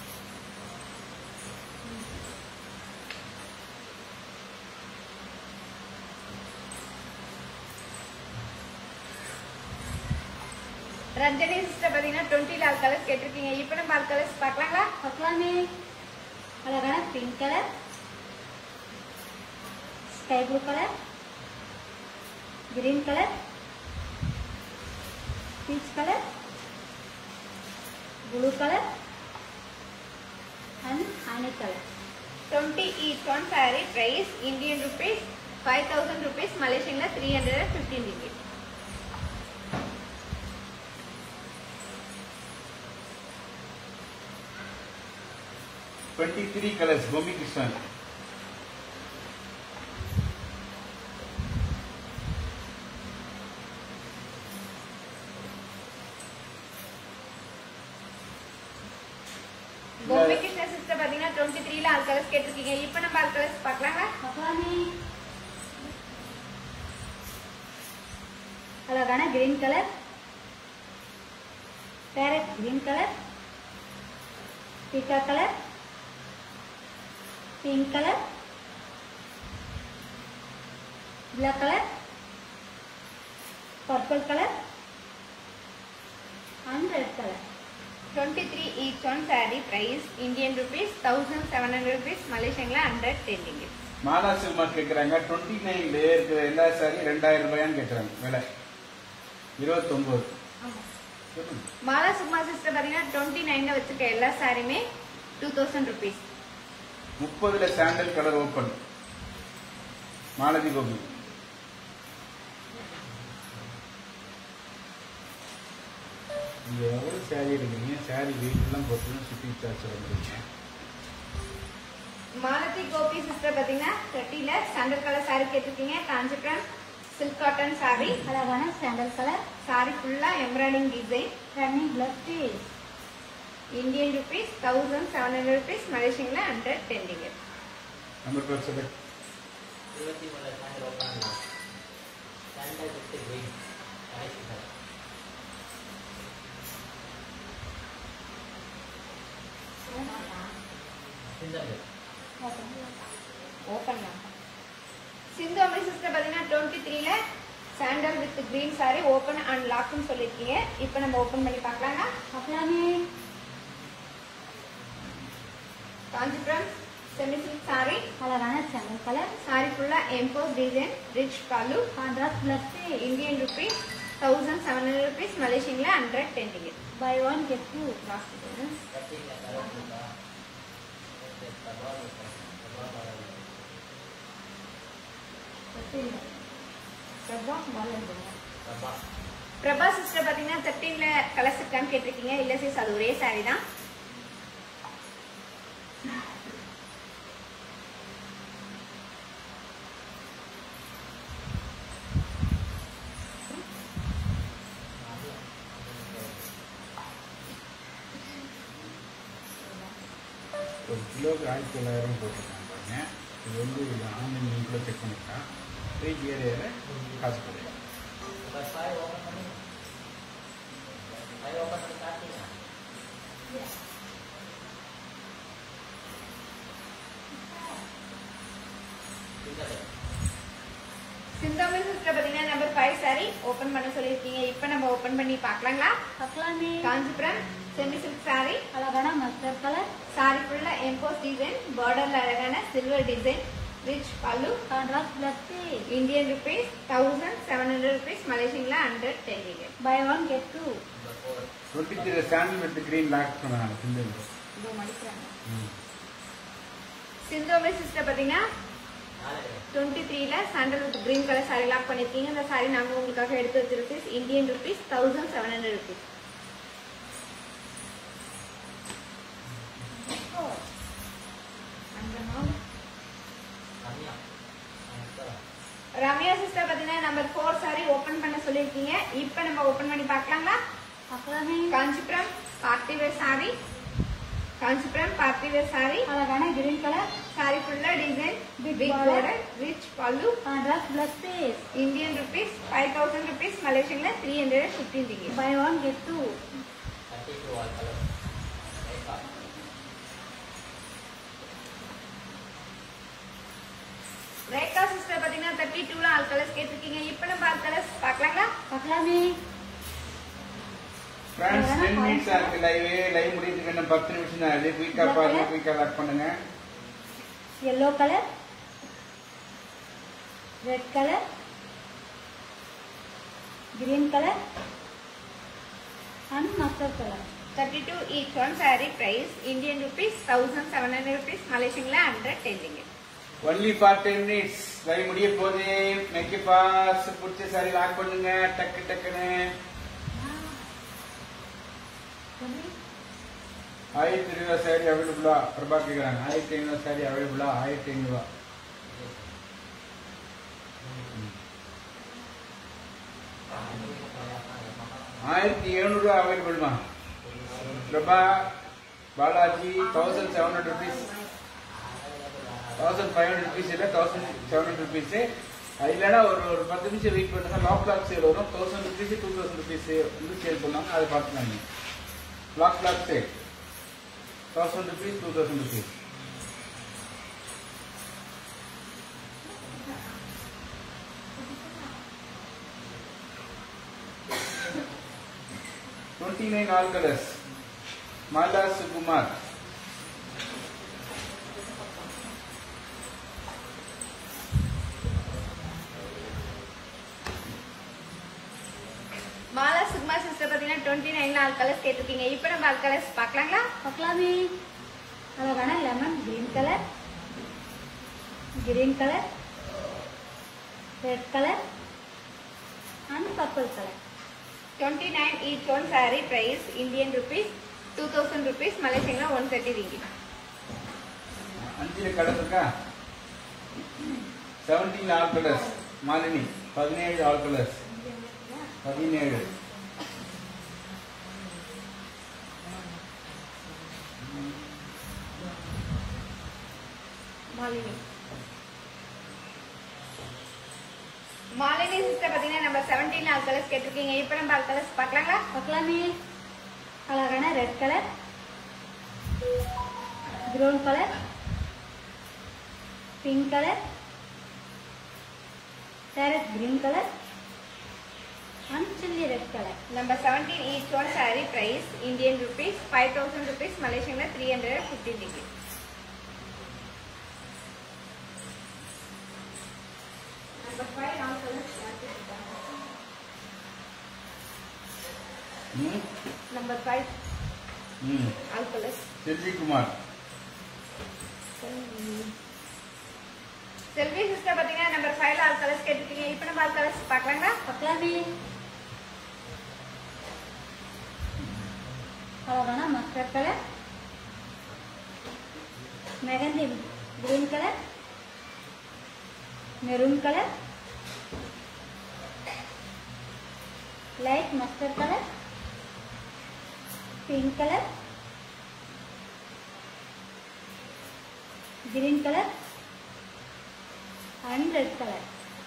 Ranjani sister பாத்தீங்கன்னா twenty லால் colours கேட்டிருக்கீங்க இப்போ நம்ம ஆல் கலர்ஸ் பார்க்கலாங்களா பார்க்கலாமே அழகான pink colour sky blue colour green colour peach colour blue colour and honey colour twenty each one saree price Indian rupees five thousand rupees மலேசியன்ல three hundred and fifteen ringgit twenty three colours Komi Krishnan Gopi Krishna sister பாத்தீங்கன்னா twenty த்ரீல all colours கேட்டிருக்கீங்க இப்போ நம்ம all colours பார்க்கலாங்களா பார்க்கலாமே அழகான green colour parrot green colour பீக்கா colour pink colour black colour purple colour and red colour twenty three each one saree price Indian rupees thousand seven hundred rupees மலேசியன்ல hundred ten ringgit Mala சில்மா கேக்குறாங்க twenty நைன்ல இருக்கிற எல்லா sorry ரெண்டாயிரம் ரூபாயான்னு கேக்குறாங்க விலை இருபத்தொன்பது சொல்லுங்க. மாலா சுக்மா சிஸ்டர் பாத்தீங்கன்னா டுவெண்ட்டி நைன்ல வச்சிருக்க எல்லா சாரியுமே டூ தௌசண்ட் ருபீஸ் முப்பதுல sandal colour open Malathi Gopi நீங்க எவ்வளவு சாரி எடுக்கிறீங்க சாரி வெயிட் எல்லாம் போட்டு ஷிப்பிங் சார்ஜ் வந்துருங்க மாலதி கோபி சிஸ்டர் பாத்தீங்கன்னா தேர்ட்டில ஸ்டாண்டர்ட் கலர் சாரி கேட்டிருக்கீங்க காஞ்சிபுரம் சில்க் காட்டன் சாரி அழகான சாண்டல் கலர் சாரி ஃபுல்லா embroidering design running plus piece Indian rupees thousand seven hundred rupees மலேசியன்ல ஹண்ட்ரட் டென்டிங்க நம்பர் பேர் சொல்லு இருபத்தி மூணு ஸ்டாண்டர்ட் ஓப்பன் பண்ணலாம் ஸ்டாண்டர்ட் வித் கிரீன் கடைசி சார் சிந்தல் ஓப்பன் சிந்து அம்மை சிஸ்டர் பாத்தீங்கன்னா டுவெண்ட்டி த்ரீல sandal with green sari open and லாக்னு சொல்லியிருக்கீங்க இப்போ நம்ம ஓப்பன் பண்ணி பார்க்கலாங்க பார்க்கலாமே காஞ்சிபுரம் செமி சில்க் சாரி அழகான சாண்டல் கலர் சாரி ஃபுல்லா emboss design rich pallu contrast plus piece Indian rupees thousand seven hundred rupees மலேசியன்ல hundred ten ticket buy one get two கட்டில கலர் இருக்கா சபா இருக்கா சபா கலர் சபா பிரபா சிஸ்டர் பாத்தீங்கன்னா தேர்ட்டீன்ல கலர்ஸ் இருக்கான்னு கேட்டிருக்கீங்க இல்ல சிஸ் அது ஒரே சாரி தான் ஒரு கிலோக்கு ஆயிரத்தி தொள்ளாயிரம் போட்டிருக்காங்க பாருங்க இது வந்து ஆன்லைன் லிங்க்ல செக் பண்ணிக்கலாம் ரேட் ஏற ஏற காசு கிடையாது பஸ் ஃபைவ் ஓப்பன் பண்ணி ஃபைவ் ஓப்பன் பண்ணி காட்டுங்க சிந்தல் சிந்தாமி சிஸ்டர் பாத்தீங்கன்னா நம்பர் ஃபைவ் சாரி ஓபன் பண்ண சொல்லியிருக்கீங்க இப்போ நம்ம ஓபன் பண்ணி பார்க்கலாங்களா பார்க்கலாமே காஞ்சிபுரம் செமி சில்க் சாரி அழகான மஸ்டர்ட் கலர் சாரி ஃபுல்லா எம்போஸ் டிசைன் பார்டர்ல அழகான silver design rich pallu contrast plus piece Indian rupees thousand seven hundred rupees மலேசியன்ல hundred ten ticket buy one get two number four twenty three sandal with green lock பண்ணாங்க சிந்தல் இதோ மடிக்கிறாங்க சிந்தோமி sister பாத்தீங்கன்னா நாலு twenty த்ரீல sandal with green colour sari lock பண்ணிருக்கீங்க இந்த சாரி நாங்க உங்களுக்காக எடுத்து வச்சிருக்கோம் Indian rupees thousand seven hundred rupees Ramya ஆ, ரம்யா சிஸ்டர் பாத்தீங்கன்னா நம்பர் ஃபோர் சாரி ஓபன் பண்ண சொல்லியிருக்கீங்க இப்போ நம்ம ஓபன் பண்ணி பார்க்கலாங்களா பார்க்கலாமே Kanchipuram party wear sari Kanchipuram party wear sorry அழகான கிரீன் கலர் சாரி ஃபுல்லா design Big big border. Border rich pallu contrast plus piece Indian rupees five thousand rupees மலேசியன்ல த்ரீ ஹண்ட்ரட் ஃபிஃப்டீன் டிக்கெட் buy one get two thirty two all colour ரைட்டா Rekha sister பாத்தீங்கன்னா thirty டூல all colours கேட்டிருக்கீங்க இப்போ நம்ம all colours பார்க்கலாங்களா பார்க்கலாமே ஃப்ரெண்ட்ஸ் டென் மினிட்ஸ் இருக்கு லைவ் லைவ் முடியறதுக்கு இன்னும் பத்து நிமிஷம் தான் அது குயிக்கா பாருங்க குயிக்கா லாக் பண்ணுங்க yellow color red color green color and mustard color thirty two each one sorry price Indian rupees thousand seven hundred rupees மலேசியன்ல ஹண்ட்ரட் டென் டிக்கெட் only for ten minutes live முடிய போது மேக்கி பாஸ் பிடிச்ச சாரி லாக் பண்ணுங்க டக்கு டக்குன்னு ஆயிரத்தி ஐநூறுவா சாரி அவைலபிளா பிரபா கேக்குறாங்க ஆயிரத்தி ஐநூறு சாரி அவைலபிளா ஆயிரத்தி ஐநூறுவா ஆயிரத்தி எழுநூறுவா அவைலபிள்மா Prabha Balaji thousand seven hundred rupees thousand five hundred rupees இல்லை தௌசண்ட் செவன் ஹண்ட்ரட் ருபீஸு அது இல்லைனா ஒரு ஒரு பத்து நிமிஷம் வெயிட் பண்ணுங்க லாக் லாக் சேல் வரும் thousand rupees two thousand rupees வந்து சேல் பண்ணுவாங்க அதை பார்த்துக்கலாம் lock lock sale thousand rupees two thousand rupees twenty nine all colours Mala Sukumar Mala சுக்மா சிஸ்டர் பாத்தீங்கன்னா டுவெண்ட்டி நைன்ல ஆல் கலர்ஸ் கேட்டிருக்கீங்க இப்போ நம்ம ஆல் கலர்ஸ் பார்க்கலாங்களா பார்க்கலாமே அழகான lemon green colour green colour Red color and purple color. 29 each one saree price Indian rupees 2000 rupees Malaysian 130 ringgit அஞ்சு கலர் இருக்கா செவன்டீன் ஆல் கலர்ஸ் மாலினி பதினேழு ஆல் கலர்ஸ் பதினேழு மாலினி மாலினி சிஸ்டர் பார்த்தீங்கன்னா நம்ம 17 ஆல் கலர்ஸ் கேட்டிருக்கீங்க இப்போ நம்ம ஆல் கலர்ஸ் பார்க்கலாங்களா பார்க்கலாமே அழகான red colour brown colour pink colour parrot green colour and chilli red colour நம்ம 17 each one saree price Indian rupees 5000 rupees Malaysian 350 ringgit Number five all colours ம் Number five ம் all colours Selvikumar Selvi sister பார்த்தீங்கன்னா number ஃபைவ்ல all colours கேட்டிருக்கீங்க இப்போ நம்ம all colours பார்க்கலாங்களா பார்க்கலாமே அழகான mustard colour mehndi green colour maroon colour light mustard colour pink colour green colour and red colour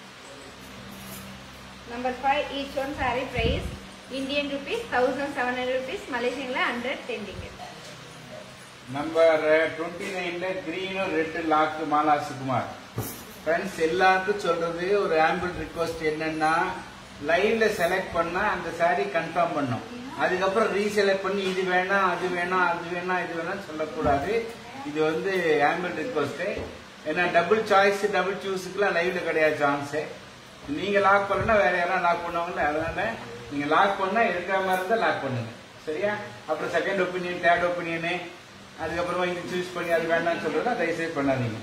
number five each one sorry price Indian rupees thousand seven hundred rupees மலேசியன்ல hundred ten டிக்கெட் number twenty நைன்ல கிரீனும் red lock Mala Sukumar friends எல்லாருக்கும் சொல்றது ஒரு ample request என்னன்னா லைவ்ல select பண்ணா அந்த saree கன்ஃபார்ம் பண்ணும் அதுக்கப்புறம் ரீசெலக்ட் பண்ணி இது வேணாம் அது வேணாம் அது வேணாம் இது வேணாம் சொல்லக்கூடாது இது வந்து ஆம்பிள் ரிக்வஸ்ட் ஏன்னா டபுள் சாய்ஸ் டபுள் சூஸுக்குலாம் லைவ்ல கிடையாது சான்ஸ் நீங்க லாக் பண்ணா வேற யாராவது லாக் பண்ணுவாங்கல்ல அதனால நீங்க லாக் பண்ணா இருக்கிற மாதிரி இருந்தா லாக் பண்ணுங்க சரியா அப்புறம் செகண்ட் ஒப்பீனியன் தேர்ட் ஒப்பீனியனு அதுக்கப்புறமா இது சூஸ் பண்ணி அது வேண்டாம்னு சொல்றதா தயவுசெய்து பண்ணாதீங்க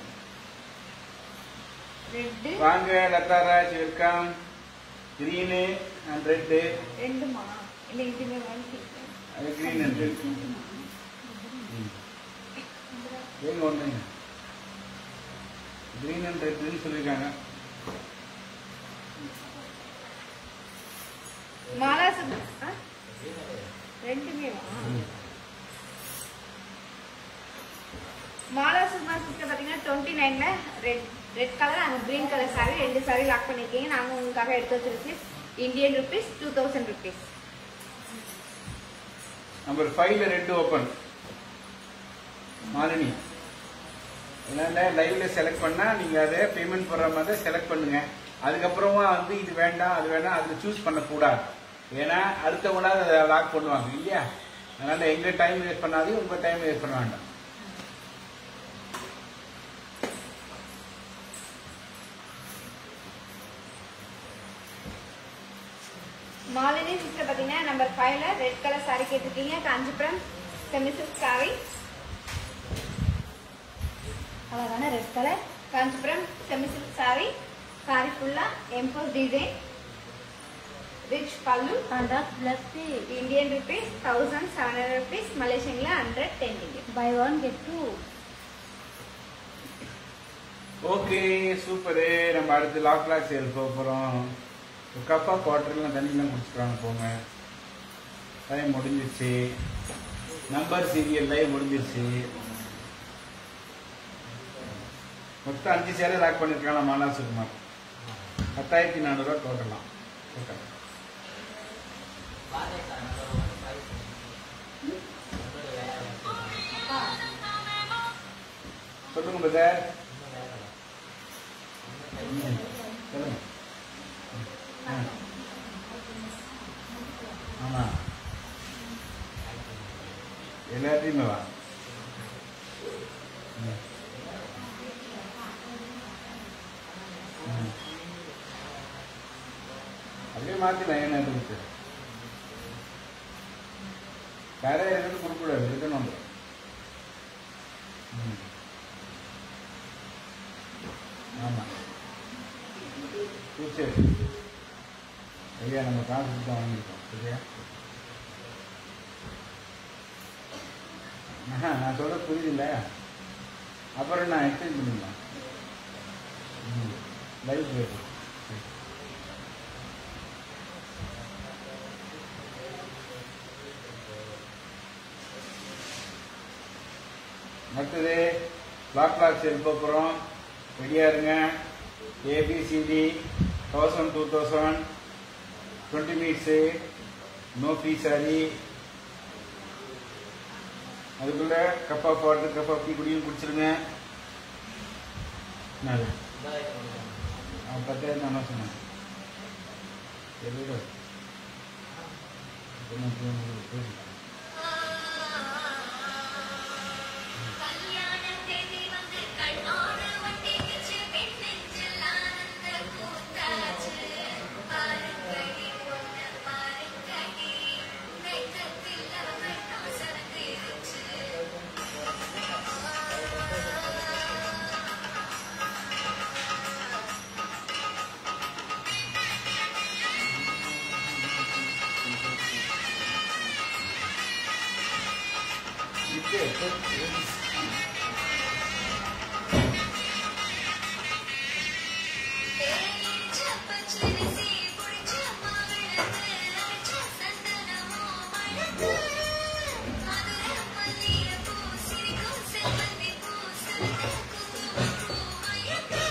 ரெட்டு வாங்க Latharaj welcome green and red ரெண்டுமா இல்லை இதுமே வாங்கி அது கிரீன் அண்ட் ரெட் ஏங்க ஒண்ணு கிரீன் அண்ட் ரெட்னு சொல்லியிருக்காங்க மாலா சுப் ஆ? ரெண்டுமே வா மாலா சுப்மா சிஸ்டர் பார்த்தீங்கன்னா டுவெண்ட்டி நைன்ல red red colour and green colour sari ரெண்டு சாரி லாக் பண்ணிருக்கீங்க நாங்கள் உங்களுக்காக எடுத்து வச்சிருக்கு Indian rupees two thousand rupees number ஃபைவ்ல ரெட் ஓப்பன் மாலினி அதனால லைவ்ல செலக்ட் பண்ணா நீங்க அதை பேமெண்ட் போடுற மாதிரி செலக்ட் பண்ணுங்க அதுக்கப்புறமா வந்து இது வேண்டாம் அது வேண்டாம் அதுல சூஸ் பண்ணக்கூடாது ஏன்னா அடுத்தவங்களா அதை லாக் பண்ணுவாங்க இல்லையா அதனால எங்க டைம் வேஸ்ட் பண்ணாதீங்க உங்க டைம் வேஸ்ட் பண்ண வேண்டாம் மாலினி சிஸ்டர் பார்த்தீங்கன்னா நம்பர் ஃபைவ்ல ரெட் கலர் சாரி கேட்டிருக்கீங்க காஞ்சிபுரம் செமிசில்க் சாரி அழகான red colour Kanchipuram semi silk sari sorry ஃபுல்லா emboss design rich pallu contrast plus Indian rupees thousand seven hundred rupees மலேசியன்ல hundred ten ticket buy one get two okay super நம்ம அடுத்து லாக் லாக் சேல் போக போகிறோம் கப்பா குவார்டர்லாம் தண்ணிலாம் குடிச்சிட்டாங்க போங்க டைம் முடிஞ்சிருச்சு நம்பர் சீரியல் லைவ் முடிஞ்சிருச்சு மொத்தம் அஞ்சு சேரை லாக் பண்ணியிருக்காங்க மாலா சுகுமார் பத்தாயிரத்தி நானூறுரூவா டோட்டலாம் டோட்டல் பாருங்க நம்பர் ஒன் ஃபைவ் நம்பர் வேற சொல்லுங்க பிரதர் இன்னும் வேற சொல்லுங்க ஆ. ஆமா எல்லாத்தையுமே வா ம். ம். அப்படியே மாத்திக்கலாம் ஏன்னா இருக்கு வேற இருக்கிறது கொடுக்கூடாது இருக்கணும் ம். ஆமா சரி சரி ஐயா நம்ம காசு கொடுத்து தான் வாங்கியிருக்கோம் சரியா ஆஹா, நான் சொல்ற புரியுதுல்ல அப்புறம் நான் எக்ஸ்சேஞ்ச் பண்ணிக்கலாம் ம் லைவ் போயிடும் அடுத்தது பிளாக் பிளாக் செல் போகிறோம் ரெடியா இருங்க A B C D thousand two thousand twenty minutes no free sari அதுக்குள்ள cup of water cup of tea குடியும் குடிச்சிருங்க என்னது பாய் கொடுங்க அவன் பத்தாயிரம் தானே சொன்னான் எவ்வளோ பேசி கல்யாண தேதி வந்து கண்ணோடு ஒட்டிக்கிச்சு பெண் நெஞ்சில் ஆனந்த கூத்தாச்சு பாருங்கடி பொண்ணு பாருங்கடி வெக்கத்தில் அவள் சரந்திருச்சு தேயிச்ச பச்சரிசி புடிச்ச மாவிளக்கு அரைச்ச சந்தனமோ மணக்கு மதுரை மல்லிகைப்பூ சிரிக்கும் செவ்வந்தி பூ சிறுத்த குங்குமப்பூ மயக்கு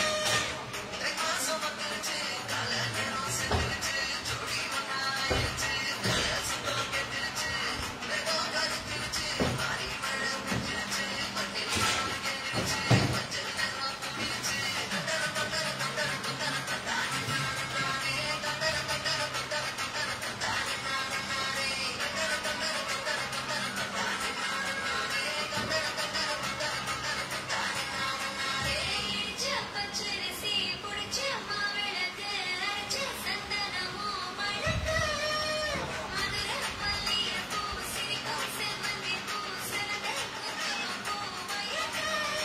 தேயிச்ச பச்சரிசி புடிச்ச மாவிளக்கு அரைச்ச சந்தனமோ மணக்கு மதுரை மல்லிகைப்பூ சிரிக்கும் செவ்வந்தி பூ சிறுத்த குங்குமப்பூ மயக்கு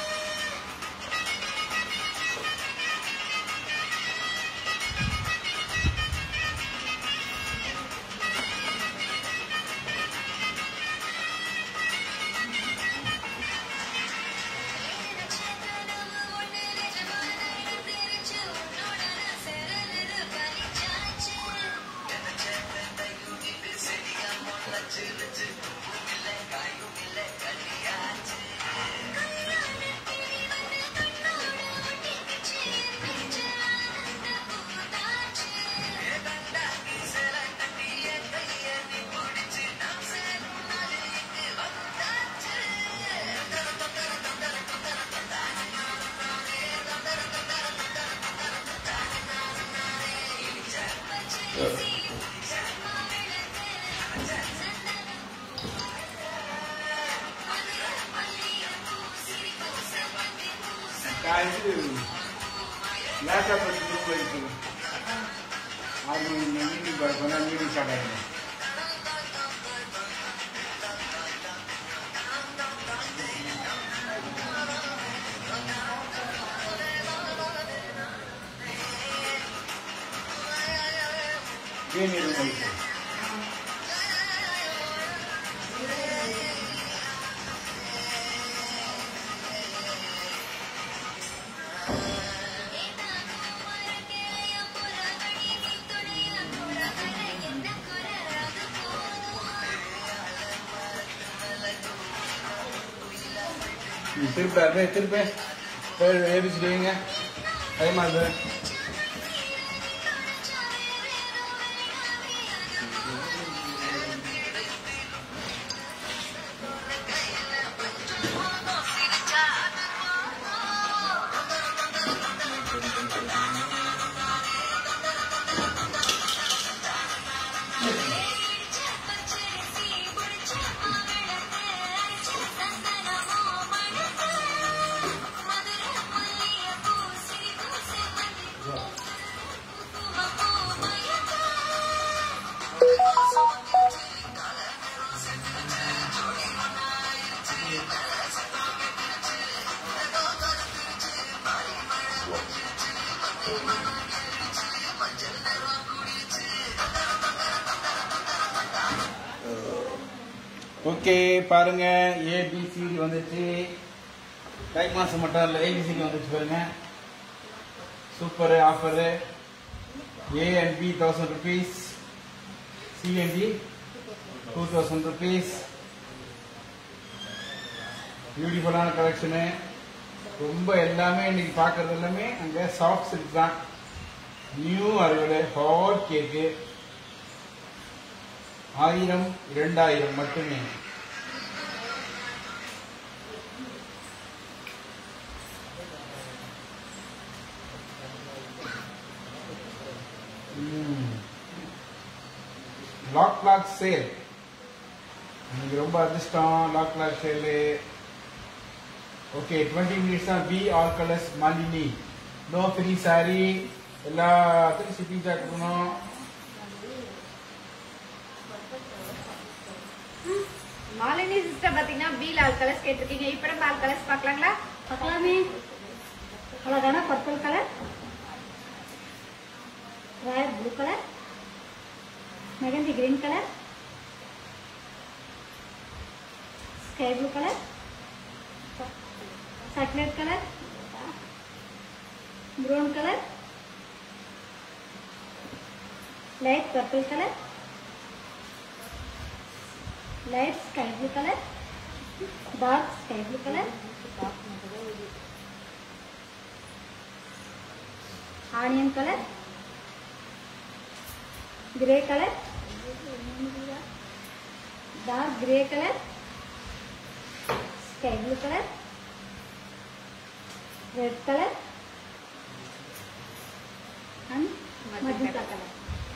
இது லேப்டாப் வச்சு போயிருக்கு அது மீட்டிங் பண்ணா மீட்டிங் ஸ்டார்ட் ஆகிடும் ஏன் இருக்கு நீ திருப்பி அப்படியே திருப்பி ஏபிசி வைங்க டைம் ஆகுது Thank you. ஓகே பாருங்க ஏபிசிடி வந்துச்சு தை மாசம் மட்டும் இல்லை ஏபிசிடி வந்துச்சு பாருங்க super offer A and B thousand rupees C and D two thousand rupees பியூட்டிஃபுல்லான கலெக்ஷனு ரொம்ப எல்லாமே இன்னைக்கு பார்க்கறது எல்லாமே அங்கே சாஃப்ட் சில்க் தான் நியூ அறுவடை ஹாட் கேக்கு ஆயிரம் இரண்டாயிரம் மட்டுமே லாக் லாக் சேல் இன்னைக்கு ரொம்ப அதிர்ஷ்டம் lock lock sale okay twenty minutes தான் B all colours Malini no free sari எல்லாத்துக்கும் ஷிப்பிங் சார்ஜ் கொடுக்கணும் மாலினி சிஸ்டர் பாத்தீங்கன்னா பி லால் கலர்ஸ் கேட்டிருக்கீங்க இப்ப நம்ம ஆல் கலர்ஸ் பார்க்கலாங்களா பார்க்கலாமே அழகான purple colour royal blue colour mehndi green colour sky blue colour chocolate colour brown colour light purple colour light sky blue colour dark sky blue colour onion colour grey colour dark grey colour sky blue colour red colour and magenta colour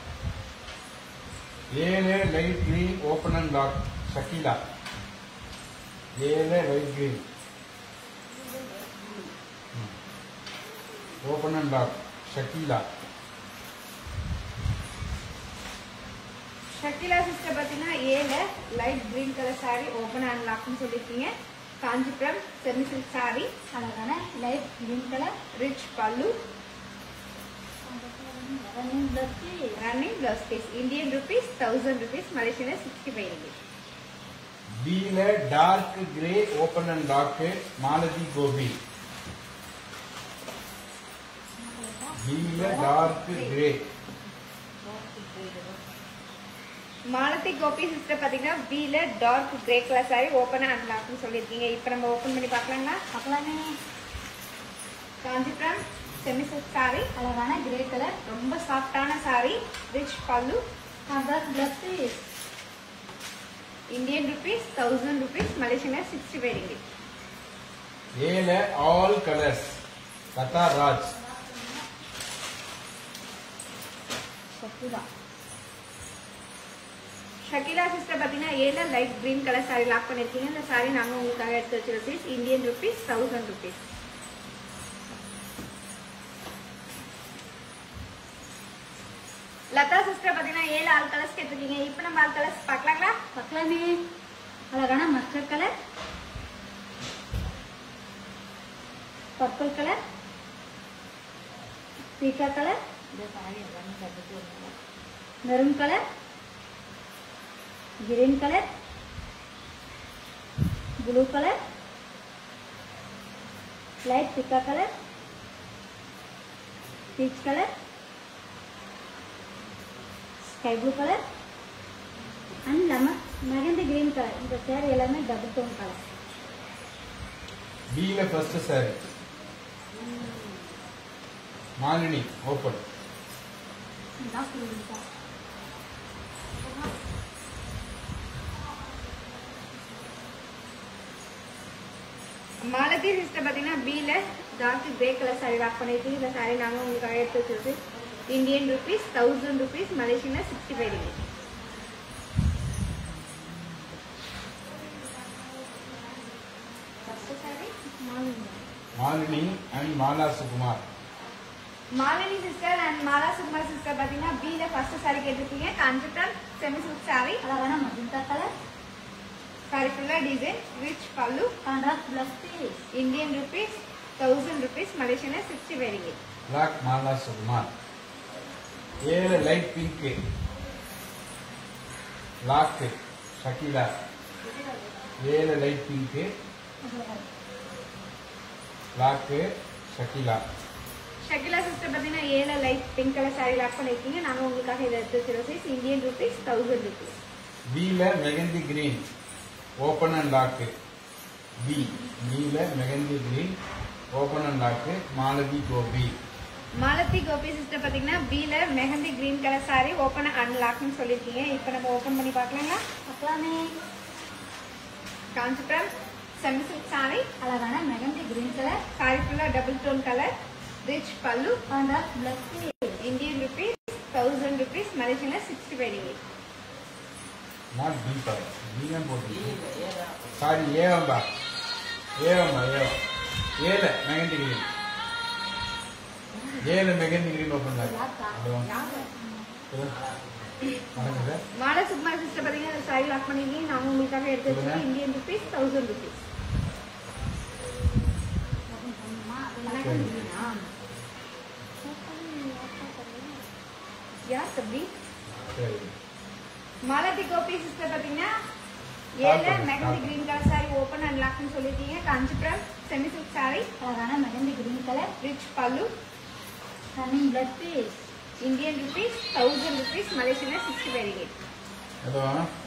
ஏழு light green open and lock Shakeela ஏழு light green open and lock Shakeela Shakeela sister பாத்தீங்கன்னா ஏல light green colour sari open and லாக்னு சொல்லியிருக்கீங்க Kanchipuram semi silk sari అలాగనే light green colour rich pallu running వచ్చి running blouse piece Indian rupees thousand rupees மலேசியல sixty five rupees பீல dark grey open and lock Malathi Gopi பீல dark grey Malathi Gopi sister பாத்தீங்கன்னா பீல dark grey colour sari open and லாக்னு சொல்லியிருக்கீங்க இப்போ நம்ம ஓபன் பண்ணி பார்க்கலாங்களா అట్లానే காஞ்சிபுரம் செமி சில்க் சாரி అలాగనే గ్రే కలర్ ரொம்ப சாஃப்டான sari rich pallu contrast blouse piece Indian rupees thousand rupees மலேசியல சிக்ஸ்டி ஃபைவ் ருபீஸ் ஏழு ஆல் கலர்ஸ் லதா ராஜ் సత్తుగా ஷக்கிலா சிஸ்டர் பார்த்தீங்கன்னா ஏழு light green colour sari lock பண்ணிருக்கீங்க இந்த சாரி நாங்கள் உங்களுக்காக எடுத்து வச்ச rupees Indian rupees thousand rupees Latha sister பார்த்தீங்கன்னா ஏழு ஆல் கலர்ஸ் கேட்டிருக்கீங்க இப்போ நம்ம ஆல் கலர்ஸ் பார்க்கலாங்களா పక్కనే అలాగనే mustard colour purple colour peacock colour maroon colour green colour blue colour light peacock colour peach colour sky blue colour and lemon mehndi green colour இந்த சேரீ எல்லாமே டபுள் டோன் கலர் பீல first sari Malini open Malathi sister பார்த்தீங்கன்னா பியில் dark grey colour sari lock பண்ணியிருக்கீங்க இந்த சாரி நாங்கள் உங்களுக்காக எடுத்து வச்சிருக்கு இந்தியன் ருபீஸ் தௌசண்ட் ருபீஸ் மலேசியனில் sixty five rupees first sari Malini and Mala Sukumar Malini sister and Mala Sukumar sister பார்த்தீங்கன்னா பியில் ஃபர்ஸ்ட் சாரி கேட்டிருக்கீங்க காஞ்சிபுரம் செமி சில்க் சாரி అలాగనే మజంతా కలర్ சாரி ஃபுல்லாக design rich pallu contrast blouse piece Indian rupees thousand rupees மலேசியனில் sixty five rupees block Mala Sukumar ஏழு light pink lock Shakeela ஏழு light pink lock Shakila Shakila sister பார்த்தீங்கன்னா ஏழு light pink colour saree lock பண்ணியிருக்கீங்க நாங்கள் உங்களுக்காக இதை எடுத்து வச்சிருக்கோம் size Indian rupees thousand rupees பில mehndi green open and lock பி பில mehndi green open and lock Malathi Gopi Malathi Gopi sister பார்த்தீங்கன்னா பில mehndi green colour saree open and லாக்னு சொல்லியிருக்கீங்க இப்போ நம்ம ஓப்பன் பண்ணி பார்க்கலாங்களா பார்க்கலாமே காஞ்சிபுரம் செமி சில்க் saree அழகான மெகந்தி கிரீன் கலர் saree ஃபுல்லாக double tone colour rich pallu அந்த blouse Indian rupees thousand rupees மலேசியனில் சிக்ஸ்டி ஃபைவ் நாட் பி பவர் பிலாம் போட்டு சாரி ஏவம்பா ஏவம்பா ஏவம் ஏழு மெகந்தி கிரீன் ஏழு மெகந்தி கிரீன் ஓப்பன் லாக்கு வணக்கம் சார் மாலா சுகுமார் சிஸ்டர் பார்த்தீங்கன்னா அந்த saree லாக் பண்ணிருக்கீங்க நாங்கள் உங்களுக்காக எடுத்து வச்சிருக்கோம் இந்தியன் ருபீஸ் தௌசண்ட் ருபீஸ் யார் தம்பி சரி மாலதி கோபி சிஸ்டர் பார்த்தீங்கன்னா ஏழு mehndi green colour saree open and லாக்னு சொல்லியிருக்கீங்க காஞ்சிபுரம் செமி சில்க் saree அழகான mehndi green colour rich pallu running பிளட் piece Indian rupees thousand rupees மலேசியனில் சிக்ஸ்டி ஃபைவ் ரிங்கேட் எதோ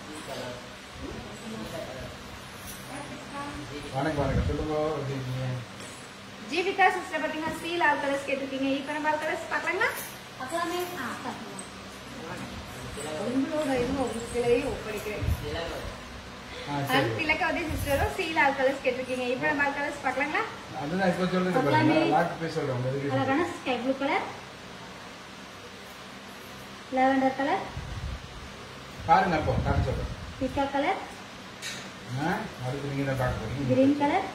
வணக்கம் வணக்கம் சொல்லுங்க எப்படி இருக்கீங்க ஜீவிகா சிஸ்டர் பார்த்தீங்கன்னா ஸ்டீல் ஆல் கலர்ஸ் கேட்டிருக்கீங்க இப்போ நம்ம ஆல் கலர்ஸ் பார்க்கலாங்களா பார்க்கலாமே ஆ பார்க்கலாம் உங்களோட இதுவும் உங்களுக்குள்ளேயே ஒப்படைக்கிறேன் ஆ அண்ட் சரி திலக்காவதி சிஸ்டரும் ஸ்டீல் ஆல் கலர்ஸ் கேட்டிருக்கீங்க இப்போ நம்ம ஆல் கலர்ஸ் பார்க்கலாங்களா அதுதான் இப்போ சொல்றது பாருங்க லாக்கு போய் சொல்றேன் உங்க எதுக்கு அழகான sky blue colour lavender colour பாருங்க அப்போ காட்டு சொல்றேன் பிக்கா கலர் ஆ, அடுத்து நீங்க தான் பார்க்க போறீங்க green colour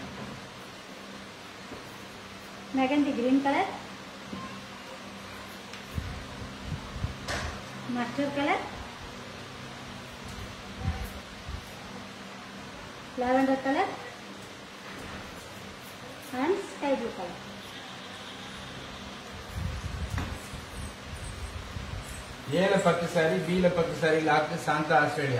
mehndi green colour mustard colour lavender colour and sky blue colour ஏல பத்து சாரி பில பத்து சாரி லாக்கு சாந்தா ஆஸ்திரேலியா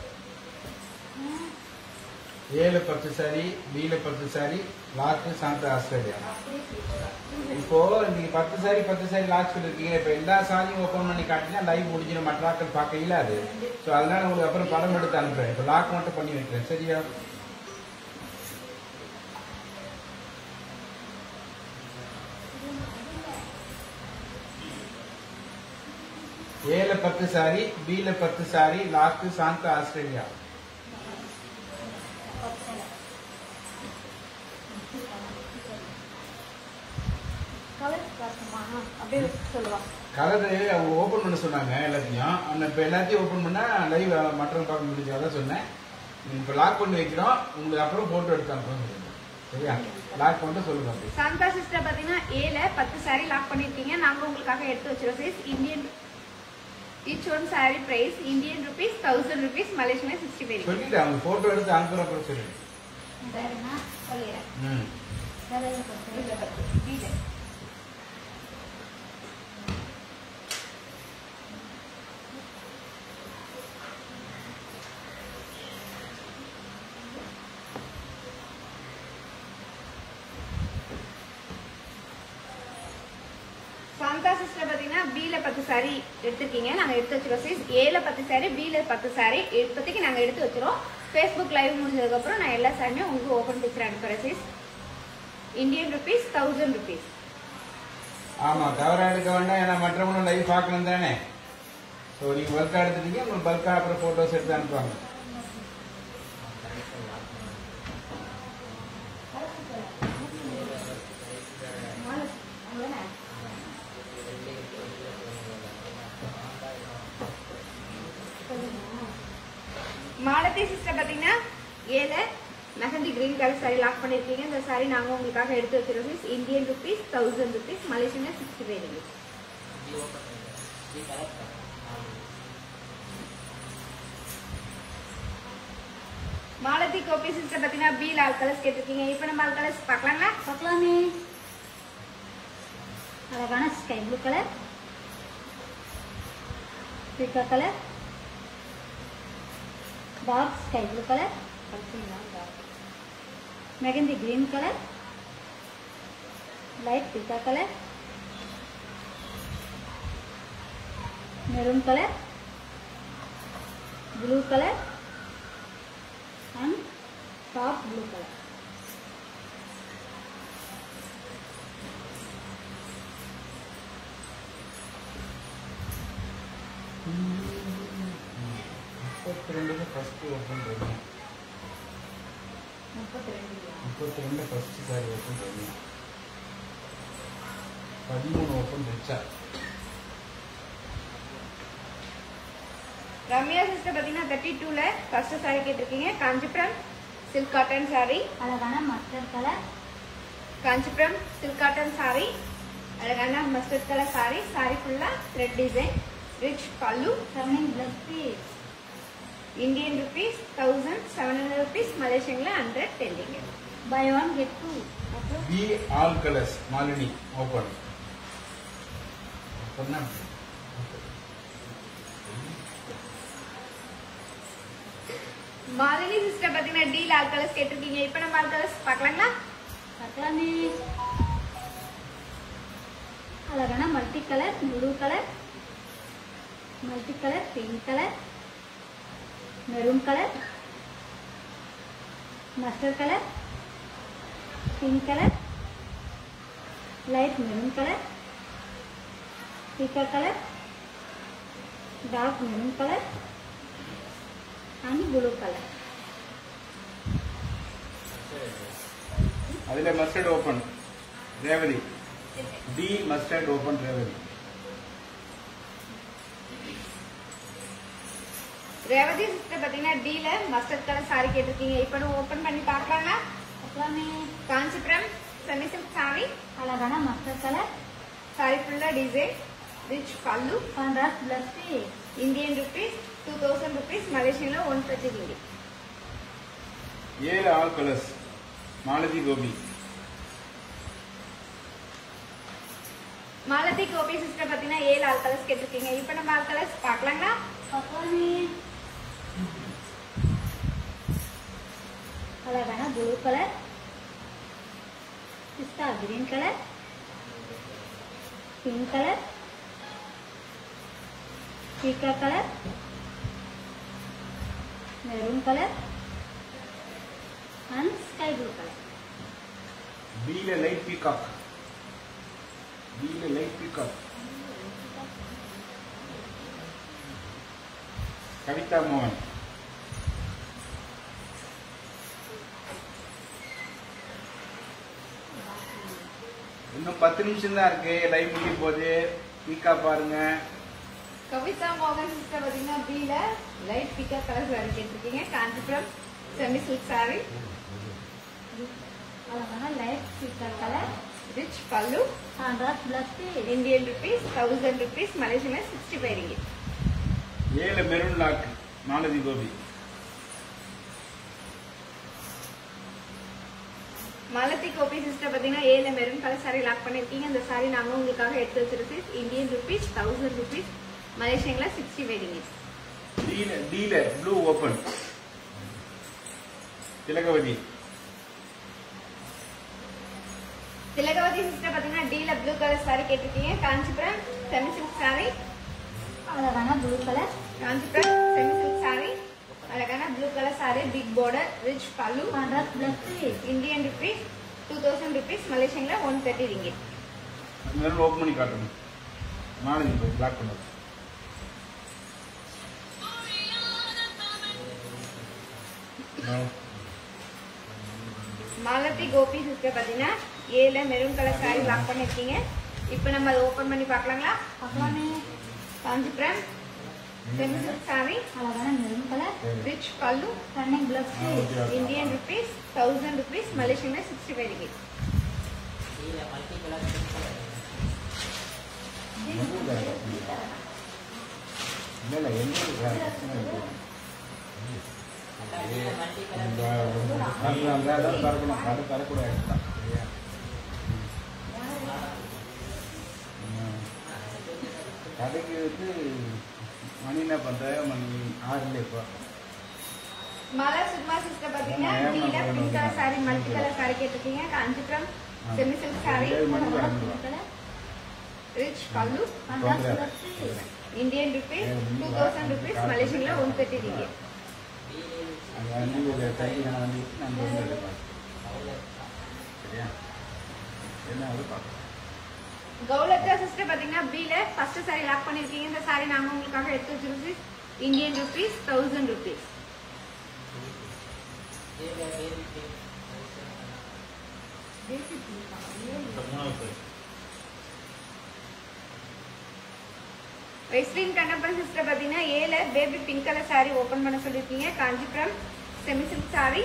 ஏழு பத்து சாரி பில பத்து சாரி லாக்கு சாந்தா ஆஸ்திரேலியா இப்போ நீங்க பத்து சாரி பத்து சாரி லாக் சொல்லிருக்கீங்க இப்ப எல்லா சாரியும் ஓபன் பண்ணி காட்டினா லைவ் முடிஞ்சிடும் மற்ற ஆட்கள் பார்க்க இயலாது ஸோ அதனால உங்களுக்கு அப்புறம் படம் எடுத்து அனுப்புறேன் இப்போ லாக் மட்டும் பண்ணி வைக்கிறேன் சரியா ஏல பத்து சாரி பில பத்து sari lock Shantha Australia colour பார்க்கணுமா அப்படியே சொல்லுவாங்க கலரு அவங்க ஓபன் பண்ண சொன்னாங்க எல்லாத்தையும் ஆனா இப்ப எல்லாத்தையும் ஓபன் பண்ணா லைவ் மற்ற பார்க்க முடிஞ்சு அதான் சொன்னேன் இப்ப லாக் பண்ணி வைக்கிறோம் உங்களுக்கு அப்புறம் போட்டோ எடுத்து அனுப்புறோம் சொல்லுங்க. சரியா லாக் பண்ணிட்டு சொல்லுங்க அப்படி சாந்தா சிஸ்டர் பார்த்தீங்கன்னா ஏல பத்து saree லாக் பண்ணியிருக்கீங்க நாங்கள் உங்களுக்காக எடுத்து வச்சிருக்கோம் size Indian each one saree price Indian rupees thousand rupees Malaysian sixty five சொல்லிட்டு அவங்க போட்டோ எடுத்து அனுப்புற அப்புறம் சொல்லுங்க வேறுனா சொல்லிடுறேன் ம் வேற எதுவும் கொடுத்து இதுல பத்து. இதுல. சாந்தா சிஸ்டர் பார்த்தீங்கன்னா பில பத்து சாரி எடுத்திருக்கீங்க நாங்கள் எடுத்து வச்சிருக்கோம் சைஸ் ஏல பத்து சாரி பில பத்து சாரி இப்போதைக்கு நாங்கள் எடுத்து வச்சிரோம் ஃபேஸ்புக் லைவ் முடிஞ்சதுக்கப்புறம் நான் எல்லா சாரியுமே உங்களுக்கு ஓப்பன் பிக்சர் அனுப்புகிறேன் size Indian rupees thousand rupees ஆமா தவறா எடுக்க வேண்டாம் ஏன்னா மற்றவங்களும் லைவ் பார்க்கணும் தானே ஸோ நீங்க பல்கா எடுத்துட்டீங்க உங்களுக்கு பல்கா அப்புறம் போட்டோஸ் எடுத்து அனுப்புவாங்க மாலத்தி சிஸ்டர் பார்த்தீங்கன்னா ஏல mehndi green colour sari lock பண்ணியிருக்கீங்க இந்த சாரி நாங்கள் உங்களுக்காக எடுத்து வச்சிருக்கோம் sis. Indian rupees thousand rupees Malaysian sixty five rupees Malathi Gopi sister பார்த்தீங்கன்னா பி லால் கலர்ஸ் கேட்டிருக்கீங்க இப்போ நம்ம ஆல் கலர்ஸ் பார்க்கலாங்களா பார்க்கலாமே அழகான sky blue colour peacock colour dark sky blue colour mehndi green colour light peacock colour maroon colour blue colour and top blue colour முப்பத்தி ரெண்டுல ஃபர்ஸ்ட் ஓப்பன் பண்ணணும் முப்பத்தி ரெண்டு முப்பத்தி ரெண்டு ஃபர்ஸ்ட் சாரி ஓப்பன் பண்ணணும் பதிமூணு ஓப்பன் வச்சா ரம்யா சிஸ்டர் பார்த்தீங்கன்னா தேர்ட்டி டூல ஃபர்ஸ்ட் saree கேட்டிருக்கீங்க காஞ்சிபுரம் சில்க் காட்டன் saree அழகான mustard colour Kanchipuram silk cotton saree அழகான மஸ்டர்ட் கலர் saree saree ஃபுல்லா thread design rich pallu running plus piece Indian rupees thousand seven hundred rupees மலேசியன்ல ஹண்ட்ரட் டெல்லிங்க பை ஒன் கெட் டூ அப்புறம் பி all colours Malini open பண்ணா Malini sister பார்த்தீங்கன்னா deal all colours கேட்டிருக்கீங்க இப்போ நம்ம ஆல் கலர்ஸ் பார்க்கலாங்களா பார்க்கலாமே அழகான multi colour blue colour multi colour pink colour maroon colour mustard colour pink colour light maroon colour peacock colour dark maroon colour and blue colour அதுல mustard open Revathi T mustard open Revathi Revathi sister பார்த்தீங்கன்னா டீல mustard colour saree கேட்டிருக்கீங்க இப்போ நம்ம open பண்ணி பார்க்கலாங்களா அப்புறமே Kanchipuram semi silk saree அழகான மஸ்டர்ட் கலர் saree ஃபுல்லா design rich pallu contrast plus piece Indian rupees two thousand rupees மலேசியன்ல ஒன் தேர்ட்டி ரிங்கி ஏழு all colours Malathi Gopi Malathi Gopi sister பார்த்தீங்கன்னா ஏழு ஆல் கலர்ஸ் கேட்டிருக்கீங்க இப்போ நம்ம ஆல் கலர்ஸ் பார்க்கலாங்களா அப்புறமே அழகான blue colour pista green colour pink colour பீக்கா colour maroon colour and sky blue colour பில லைட் பீகாக் பில லைட் பீகாக் கவிதா மோகன் இன்னும் பத்து நிமிஷம் தான் இருக்கு லைவ் முடிய போகுது பீக்கா பாருங்க கவிதா மோகன் சிஸ்டர் பார்த்தீங்கன்னா பீல லைட் பிக்கா கலர் saree கேட்டிருக்கீங்க காஞ்சிபுரம் செமி சில்க் saree அழகான light peacock colour rich pallu contrast plus Indian rupees thousand rupees மலேசியன்ல சிக்ஸ்டி ஃபைவ் ரிங்கி ஏழு maroon lock Malathi Gopi Malathi Gopi sister பார்த்தீங்கன்னா ஏழு மெரூன் கலர் saree லாக் பண்ணிருக்கீங்க அந்த saree நாங்கள் உங்களுக்காக எடுத்து வச்சிருக்கு இந்தியன் ருபீஸ் தௌசண்ட் ருபீஸ் மலேசியன்ல சிக்ஸ்டி ஃபைவ் ரிங்கி டீல டீல blue open Thilagavathi Thilagavathi sister பார்த்தீங்கன்னா டீல ப்ளூ கலர் saree கேட்டிருக்கீங்க காஞ்சிபுரம் செமி சில்க் saree அழகான blue colour Kanchipuram semi silk saree அழகான blue colour saree big border rich pallu contrast plus Indian rupees two thousand rupees மலேசியன்ல one thirty ringgit maroon open பண்ணி காட்டணும் Malathi Gopi block பண்ணது No. Malathi Gopi sister பார்த்தீங்கன்னா ஏழு maroon colour saree lock பண்ணிருக்கீங்க இப்போ நம்ம அதை ஓப்பன் பண்ணி பார்க்கலாங்களா அப்புறமே காஞ்சிபுரம் செமி சில்க் saree அழகான maroon colour rich pallu running blouse ஆ, okay, okay. Indian rupees thousand rupees மலேசியன்ல சிக்ஸ்டி ஃபைவ் ரிங்கி கீழே மல்டி கலர் பிங்க் கலர் இல்ல இல்ல என்ன வேற பிரச்சனை இல்லை. கீழே மல்டி கலர் இந்த அந்த அந்த இடம் திறக்கணும் கடை தரக்கூடாது சரியா? ம். கடைக்கு வந்து மணி என்ன பண்ற மணி ஆறு இல்லை இப்போ மாலா சுகுமா சிஸ்டர் பாத்தீங்கன்னா டீல pink colour sari multi colour sorry கேட்டிருக்கீங்க Kanchipuram semi silk sari rich pallu contrast plus Indian rupees two thousand rupees மலேசியன்ல ஒன் தேர்ட்டி ரிங்கெட் அது வந்து ஒரு தையல் நான் வந்து நம்ம வந்து அதை பார்ப்போம். சரியா என்ன அது பார்ப்போம் கௌலத்தா சிஸ்டர் பாத்தீங்கன்னா பீல ஃபர்ஸ்ட் சாரி லாக் பண்ணிருக்கீங்க இந்த சாரி நாங்க உங்களுக்காக எடுத்து வச்சிருக்கோம் இந்தியன் ருபீஸ் தௌசண்ட் ருபீஸ் வெஸ்டின் கண்ணப்பன் சிஸ்டர் பாத்தீங்கன்னா ஏல baby pink colour sari open பண்ண சொல்லிருக்கீங்க Kanchipuram semi silk sari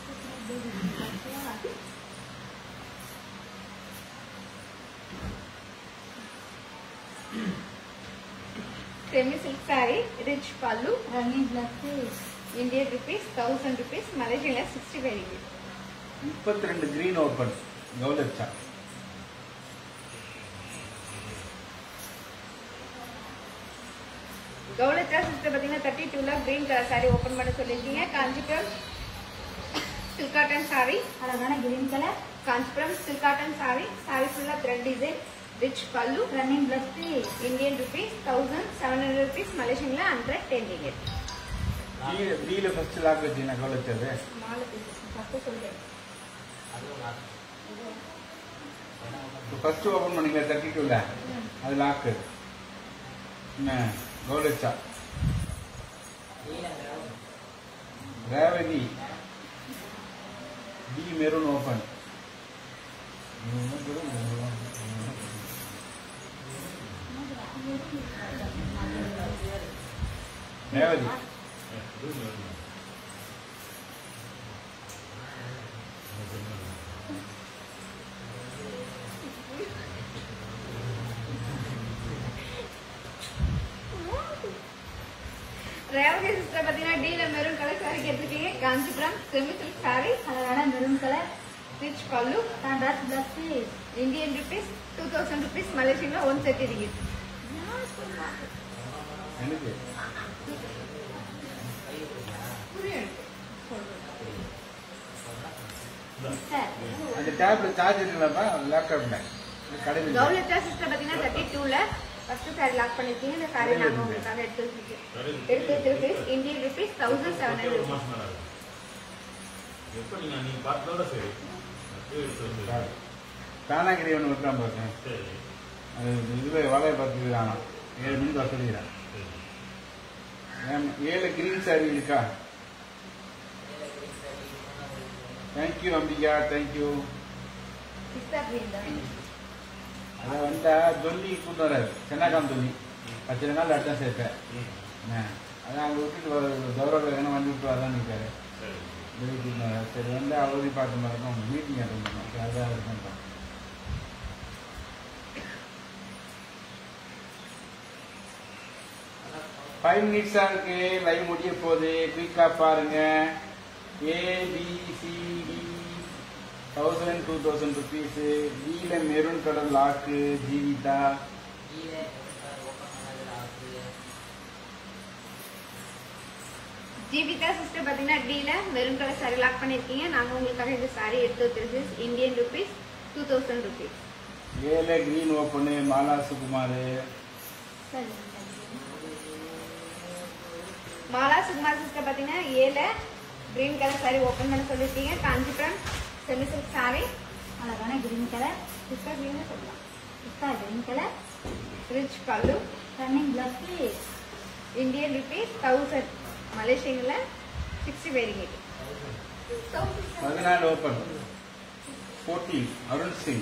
semi silk sari rich pallu running plus Indian rupees thousand rupees மலேசியன்ல சிக்ஸ்டி ஃபைவ் ரிங்கெட் முப்பத்தி ரெண்டு கிரீன் ஓப்பன் கௌலச்சா கௌலத்ரா சிஸ்டர் பாத்தீங்கன்னா தேர்ட்டி டூல கிரீன் கலர் சாரி ஓபன் பண்ண சொல்லிருக்கீங்க காஞ்சிபுரம் சில்க் காட்டன் சாரி அழகான green colour Kanchipuram silk cotton sorry sorry ஃபுல்லா thread design rich pallu running plus Indian rupees thousand seven hundred rupees மலேசியன்ல ஹண்ட்ரட் டென் ரிங்கெட் பீல பீல ஃபர்ஸ்ட் லாக் வச்சீங்கன்னா கௌலச்சது மாலை பீசஸ் ஃபர்ஸ்ட் சொல்றேன் ஃபர்ஸ்ட் ஓப்பன் பண்ணீங்களா தேர்ட்டி டூல அது லாக்கு என்ன கௌலச்சா Revathi T maroon open Revathi Revathi sister பாத்தீங்கன்னா டீல மெரூன் கலர் சாரி கேட்டிருக்கீங்க காஞ்சிபுரம் செமி சில்க் சாரி அழகான maroon colour rich pallu contrast plus Indian rupees two thousand rupees மலேசியன்ல ஒன் தேர்ட்டி ரிங்கெட் எனக்கு சார் அந்த டேப்ல சார்ஜ் இருக்கலாமா லேப்டாப்ல கடையில் கௌலத்தா சிஸ்டர் பாத்தீங்கன்னா தேர்ட்டி டூல ஃபர்ஸ்ட் சாரி லாக் பண்ணிருக்கீங்க இந்த சாரி நாங்க உங்களுக்காக எடுத்து வச்சிருக்கோம் எடுத்து வச்சிருக்கோம் Indian rupees thousand seven hundred rupees எப்ப நீங்க நீங்க பார்த்ததோட சரி அப்படியே எடுத்து வச்சிருக்கீங்க. தானாகிரி ஒன்று விட்டுறான் பார்த்தேன் சரி அது இதில் வலையை பார்த்து வேணாம் ஏழு மணிக்கு வர சொல்லிக்கிறேன் சரி ஏம், ஏழு கிரீன் சாரி இருக்கா thank you Ambika thank you pista green தான் அதை வந்தா தொல்லி கொண்டு வராது சென்னாக்காம் தொல்லி பத்து நாள் அட்டம் சேர்த்தேன் ம், என்ன அதான் அங்கே விட்டுட்டு வர கௌரவ வேணும் வண்டி விட்டு வரதான் நிற்காரு சரி வெளியே கூட்டிட்டு வராரு. சரி வந்து அவரையும் பார்த்த மாதிரி இருக்கும் மீட்டிங் அட்டன் பண்ணோம் சரி, அதான் இருக்கேன் ஃபைவ் மினிட்ஸா இருக்கு லைவ் முடிய போகுது குயிக்கா பாருங்க A B C D thousand two thousand rupees பியில் maroon colour lock Jeevitha Jeevitha sister பாத்தீங்கன்னா டீல மெரூன் கலர் சாரி லாக் பண்ணிருக்கீங்க நாங்க உங்களுக்காக இந்த சாரி எடுத்து வச்சிருக்கு Indian rupees two thousand rupees ஏல கிரீன் ஓப்பனு மாலா சுகுமார் சரி மாலா சுகுமார் சிஸ்டர் பாத்தீங்கன்னா ஏல கிரீன் கலர் சாரி ஓபன் பண்ண சொல்லிருக்கீங்க காஞ்சிபுரம் செமி சில்க் சாரி அழகான கிரீன் கலர் சிஸ்டர் கிரீன் சொல்லலாம் pista green colour rich pallu running plus Indian rupees thousand மலேசியன்ல சிக்ஸ்டி வேரிங்க பதினாலு open fourteen Arun Singh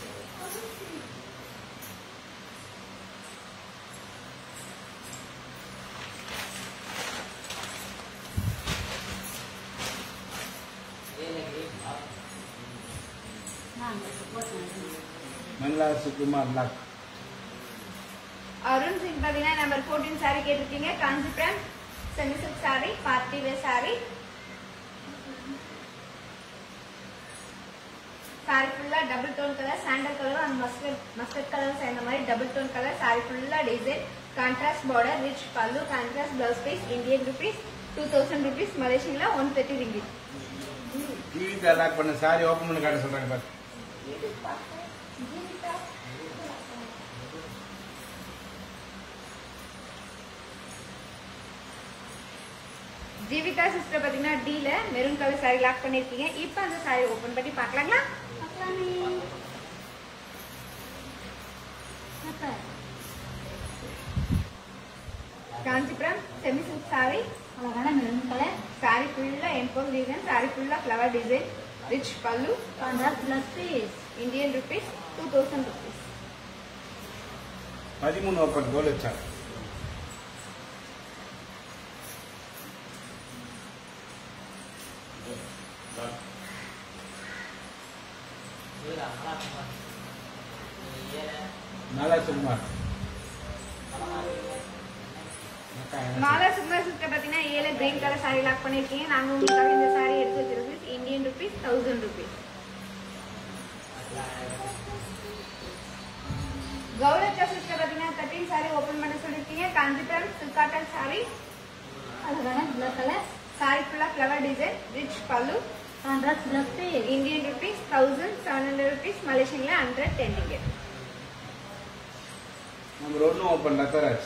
Malla Sukumar lock Arun Singh பாத்தீங்கன்னா நம்பர் ஃபோர்டீன் சாரி கேட்டிருக்கீங்க Kanchipuram semi silk sari party wear sorry sorry ஃபுல்லா double tone colour sandal colour and mustard mustard colour சேர்ந்த மாதிரி double tone colour sorry ஃபுல்லா design contrast border rich pallu contrast blouse piece Indian rupees two thousand rupees மலேசியன்ல one thirty ringgit TV lock பண்ண sari open பண்ணி காட்ட சொல்றாங்க பாரு Jeevika sister பாத்தீங்கன்னா டீல மெரூன் கலர் சாரி லாக் பண்ணிருக்கீங்க இப்போ அந்த சாரி ஓபன் பண்ணி பார்க்கலாங்களா பார்க்கலாமே அப்ப காஞ்சிபுரம் செமி சில்க் சாரி அழகான மெரூன் கலர் சாரி ஃபுல்லா எம்போல் டிசைன் சாரி ஃபுல்லா flower design rich pallu contrast plus piece Indian rupees two thousand rupees பதிமூணு ஓப்பன் கோல் வச்சா இதுல அமலா குமார் ஏழை நல்லா சும்மா மாலா சுகுமார் சிஸ்டர் பாத்தீங்கன்னா ஏழு கிரீன் கலர் சாரி லாக் பண்ணிருக்கீங்க நாங்க உங்களுக்காக இந்த சாரி எடுத்து வச்சிருக்கோம் இந்தியன் ருபீஸ் தௌசண்ட் ருபீஸ் கௌரச்சா சிஸ்டர் பாத்தீங்கன்னா தேர்ட்டின் சாரி ஓபன் பண்ண சொல்லிருக்கீங்க காஞ்சிபுரம் சில்க் காட்டன் சாரி அழகான ப்ளூ கலர் சாரி ஃபுல்லா flower design rich pallu contrast plus piece Indian rupees thousand seven hundred rupees மலேசியன்ல ஹண்ட்ரட் டென் டிக்கெட் நம்பர் ஒன்னு ஓப்பன் லத்தராஜ்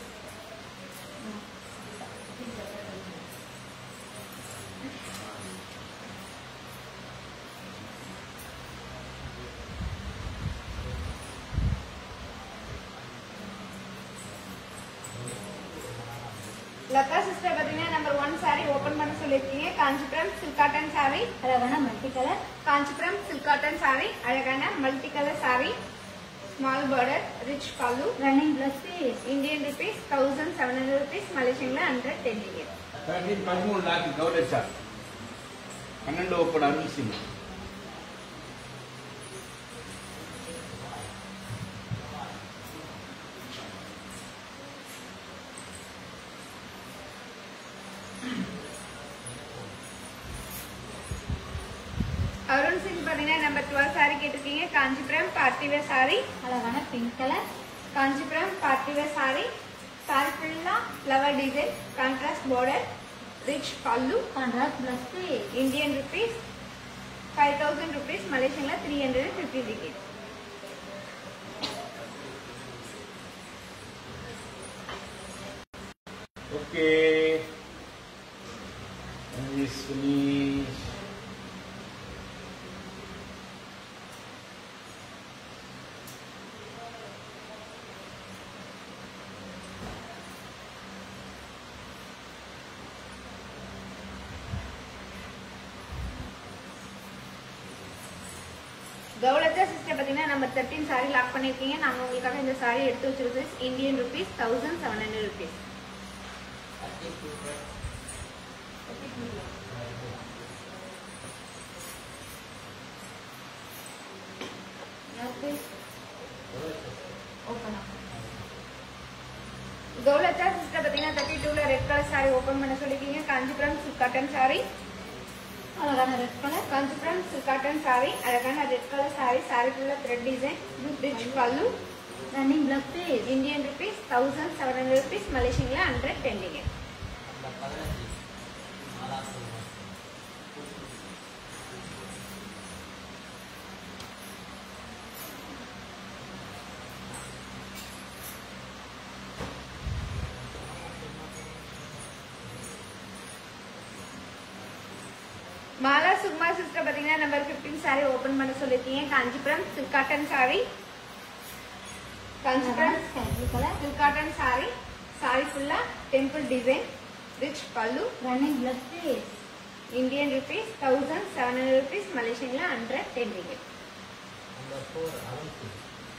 லதா சிஸ்டர் பாத்தீங்கன்னா நம்பர் ஒன் சாரி ஓபன் பண்ண சொல்லிருக்கீங்க காஞ்சிபுரம் சில்க் காட்டன் சாரி அழகான multi colour Kanchipuram silk cotton sorry அழகான multi colour sorry small border rich pallu running plus piece Indian rupees thousand seven hundred rupees மலேசியன்ல hundred ten டிக்கெட் thirteen பதிமூணு lock கவுல் வச்சா பன்னெண்டு ஓப்பன் அருள் சிங் அருண் சிங் பாத்தீங்கன்னா நம்பர் டுவெல் சாரி கேட்டிருக்கீங்க காஞ்சிபுரம் பார்ட்டிவேர் சாரி அழகான pink colour Kanchipuram party wear sorry sorry ஃபுல்லா flower design contrast border rich pallu contrast plus piece Indian rupees five thousand rupees மலேசியன்ல த்ரீ ஹண்ட்ரட் ஃபிஃப்டி டிக்கெட் ஓகே Finish, finish. கௌலத்தா சிஸ்டர் பார்த்தீங்கன்னா நம்ம thirteen sorry lock பண்ணியிருக்கீங்க நாங்கள் உங்களுக்காக இந்த சாரி எடுத்து வச்சிருக்கோம் Indian rupees thousand seven hundred rupees thirty two கௌலத்தா சிஸ்டர் பார்த்தீங்கன்னா தேர்ட்டி டூல ரெட் கலர் சாரி ஓப்பன் பண்ண சொல்லிருக்கீங்க காஞ்சிபுரம் சில்க் காட்டன் சாரி அழகான red colour Kanchipuram silk cotton sorry அழகான ரெட் கலர் சாரி சாரி ஃபுல்லாக thread design rich pallu running plus piece Indian rupees thousand seven hundred rupees மலேசியன்ல hundred டென்டிங்க அந்த பதினஞ்சு நாலாம் சொல்லுவோம் மாலா சுகுமார் சிஸ்டர் பார்த்தீங்கன்னா நம்பர் ஃபிஃப்டீன் சாரி ஓப்பன் பண்ண சொல்லிருக்கீங்க Kanchipuram silk cotton sari Kanchipuram sky colour silk cotton sorry sorry ஃபுல்லா temple design rich pallu running plus piece Indian rupees thousand seven hundred rupees மலேசியன்ல ஹண்ட்ரட் டென் ரிங்கெட் அந்த ஃபோர் அறுபத்தி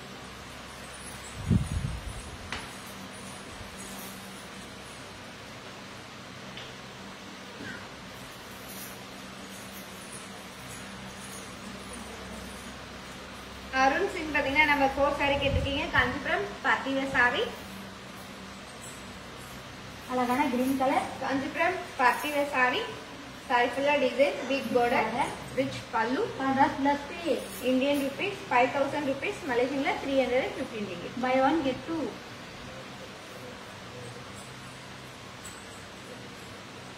அருண் சிங் பார்த்தீங்கன்னா நம்ம ஃபோர் சாரி கேட்டிருக்கீங்க காஞ்சிபுரம் பார்ட்டிவேர் சாரி அழகான green colour Kanchipuram party wear sorry sorry ஃபுல்லா design big border rich pallu contrast plus piece Indian rupees five thousand rupees மலேசியன்ல three hundred fifteen ringgit buy one get two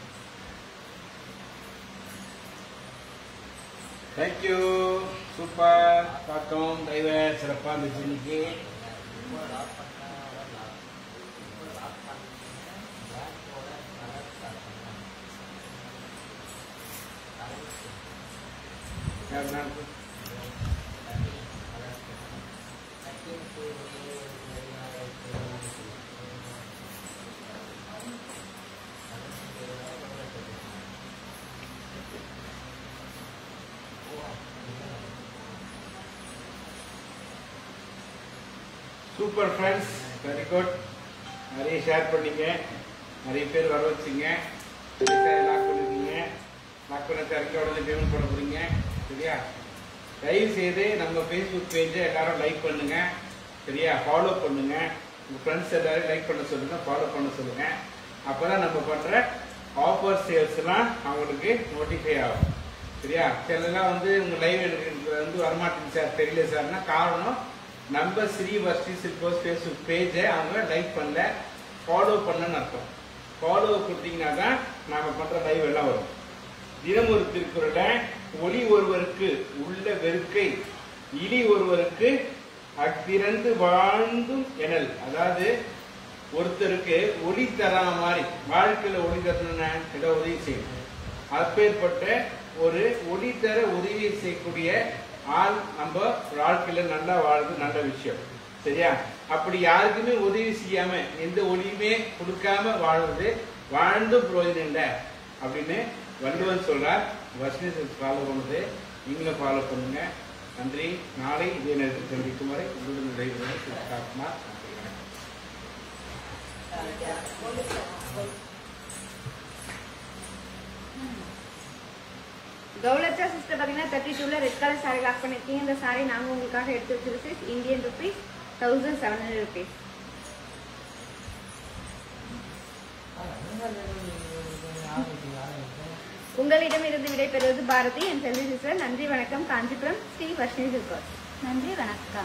thank you super பார்த்தோம் driver சிறப்பாக இருந்துச்சு இன்னைக்கு இப்போ lock பண்ணா lock இப்போ லாக் பண்ணேன் பேக்கோட கலர் ஸ்டார்ட் பண்ணேன் யாருன்னா? சூப்பர் ஃப்ரெண்ட்ஸ் வெரி குட் நிறைய ஷேர் பண்ணீங்க நிறைய பேர் வர வச்சிங்க லாக் பண்ணிருக்கீங்க லாக் பண்ண திறக்க உடனே பேமெண்ட் பண்ண போறீங்க சரியா தயவு செய்து நம்ம ஃபேஸ்புக் பேஜை எல்லாரும் லைக் பண்ணுங்க சரியா ஃபாலோ பண்ணுங்க உங்க ஃப்ரெண்ட்ஸ் எல்லாரும் லைக் பண்ண சொல்லுங்க ஃபாலோ பண்ண சொல்லுங்க அப்பதான் நம்ம பண்ற ஆஃபர் சேல்ஸ்லாம் அவங்களுக்கு நோட்டிஃபை ஆகும் சரியா சிலலாம் வந்து உங்க லைவ் எடுக்கிறது வந்து வரமாட்டேங்குது சார் தெரியல சார்னா காரணம் நம்ம ஸ்ரீ வர்ஷி சில்போஸ் ஃபேஸ்புக் பேஜை அவங்க லைக் பண்ணல ஃபாலோ பண்ணன்னு அர்த்தம் ஃபாலோ கொடுத்தீங்கன்னா தான் நாம பண்ற லைவ் எல்லாம் வரும் தினம் ஒரு திருக்குறள ஒளி ஒருவருக்கு உள்ள வெறுக்கை இலி ஒருவருக்கு அத்திறந்து வாழ்ந்தும் எனல் அதாவது ஒருத்தருக்கு ஒளி தரா மாதிரி வாழ்க்கையில ஒளி தரணும்னா ஏதோ உதவி செய்யணும் அப்பேற்பட்ட ஒரு ஒளி தர உதவி செய்யக்கூடிய ஆள் நம்ம வாழ்க்கையில நல்லா வாழ்றது நல்ல விஷயம் சரியா அப்படி யாருக்குமே உதவி செய்யாம எந்த ஒளியுமே கொடுக்காம வாழ்றது வாழ்ந்தும் பிரயோஜனம் இல்லை அப்படின்னு வள்ளுவன் சொல்றார் வசனத்தை ஃபாலோ பண்ணுது நீங்களும் ஃபாலோ பண்ணுங்க நன்றி நாளை இதே நேரத்தில் சந்திக்கும் வரை உங்களுடன் விடைபெறுவது சிவகாக்குமார் நன்றி வணக்கம் கௌலச்சா சிஸ்டர் பார்த்தீங்கன்னா தேர்ட்டி டூவில் ரெட் கலர் சாரி லாக் பண்ணியிருக்கீங்க இந்த சாரி நாங்கள் உங்களுக்காக எடுத்து வச்சிருக்கு Indian rupees thousand seven hundred rupees உங்களிடம் இருந்து விடைபெறுவது பாரதி என் செல்வி சிஸ்டர் நன்றி வணக்கம் காஞ்சிபுரம் ஸ்ரீ வர்ஷினி சில்கர் நன்றி வணக்கம்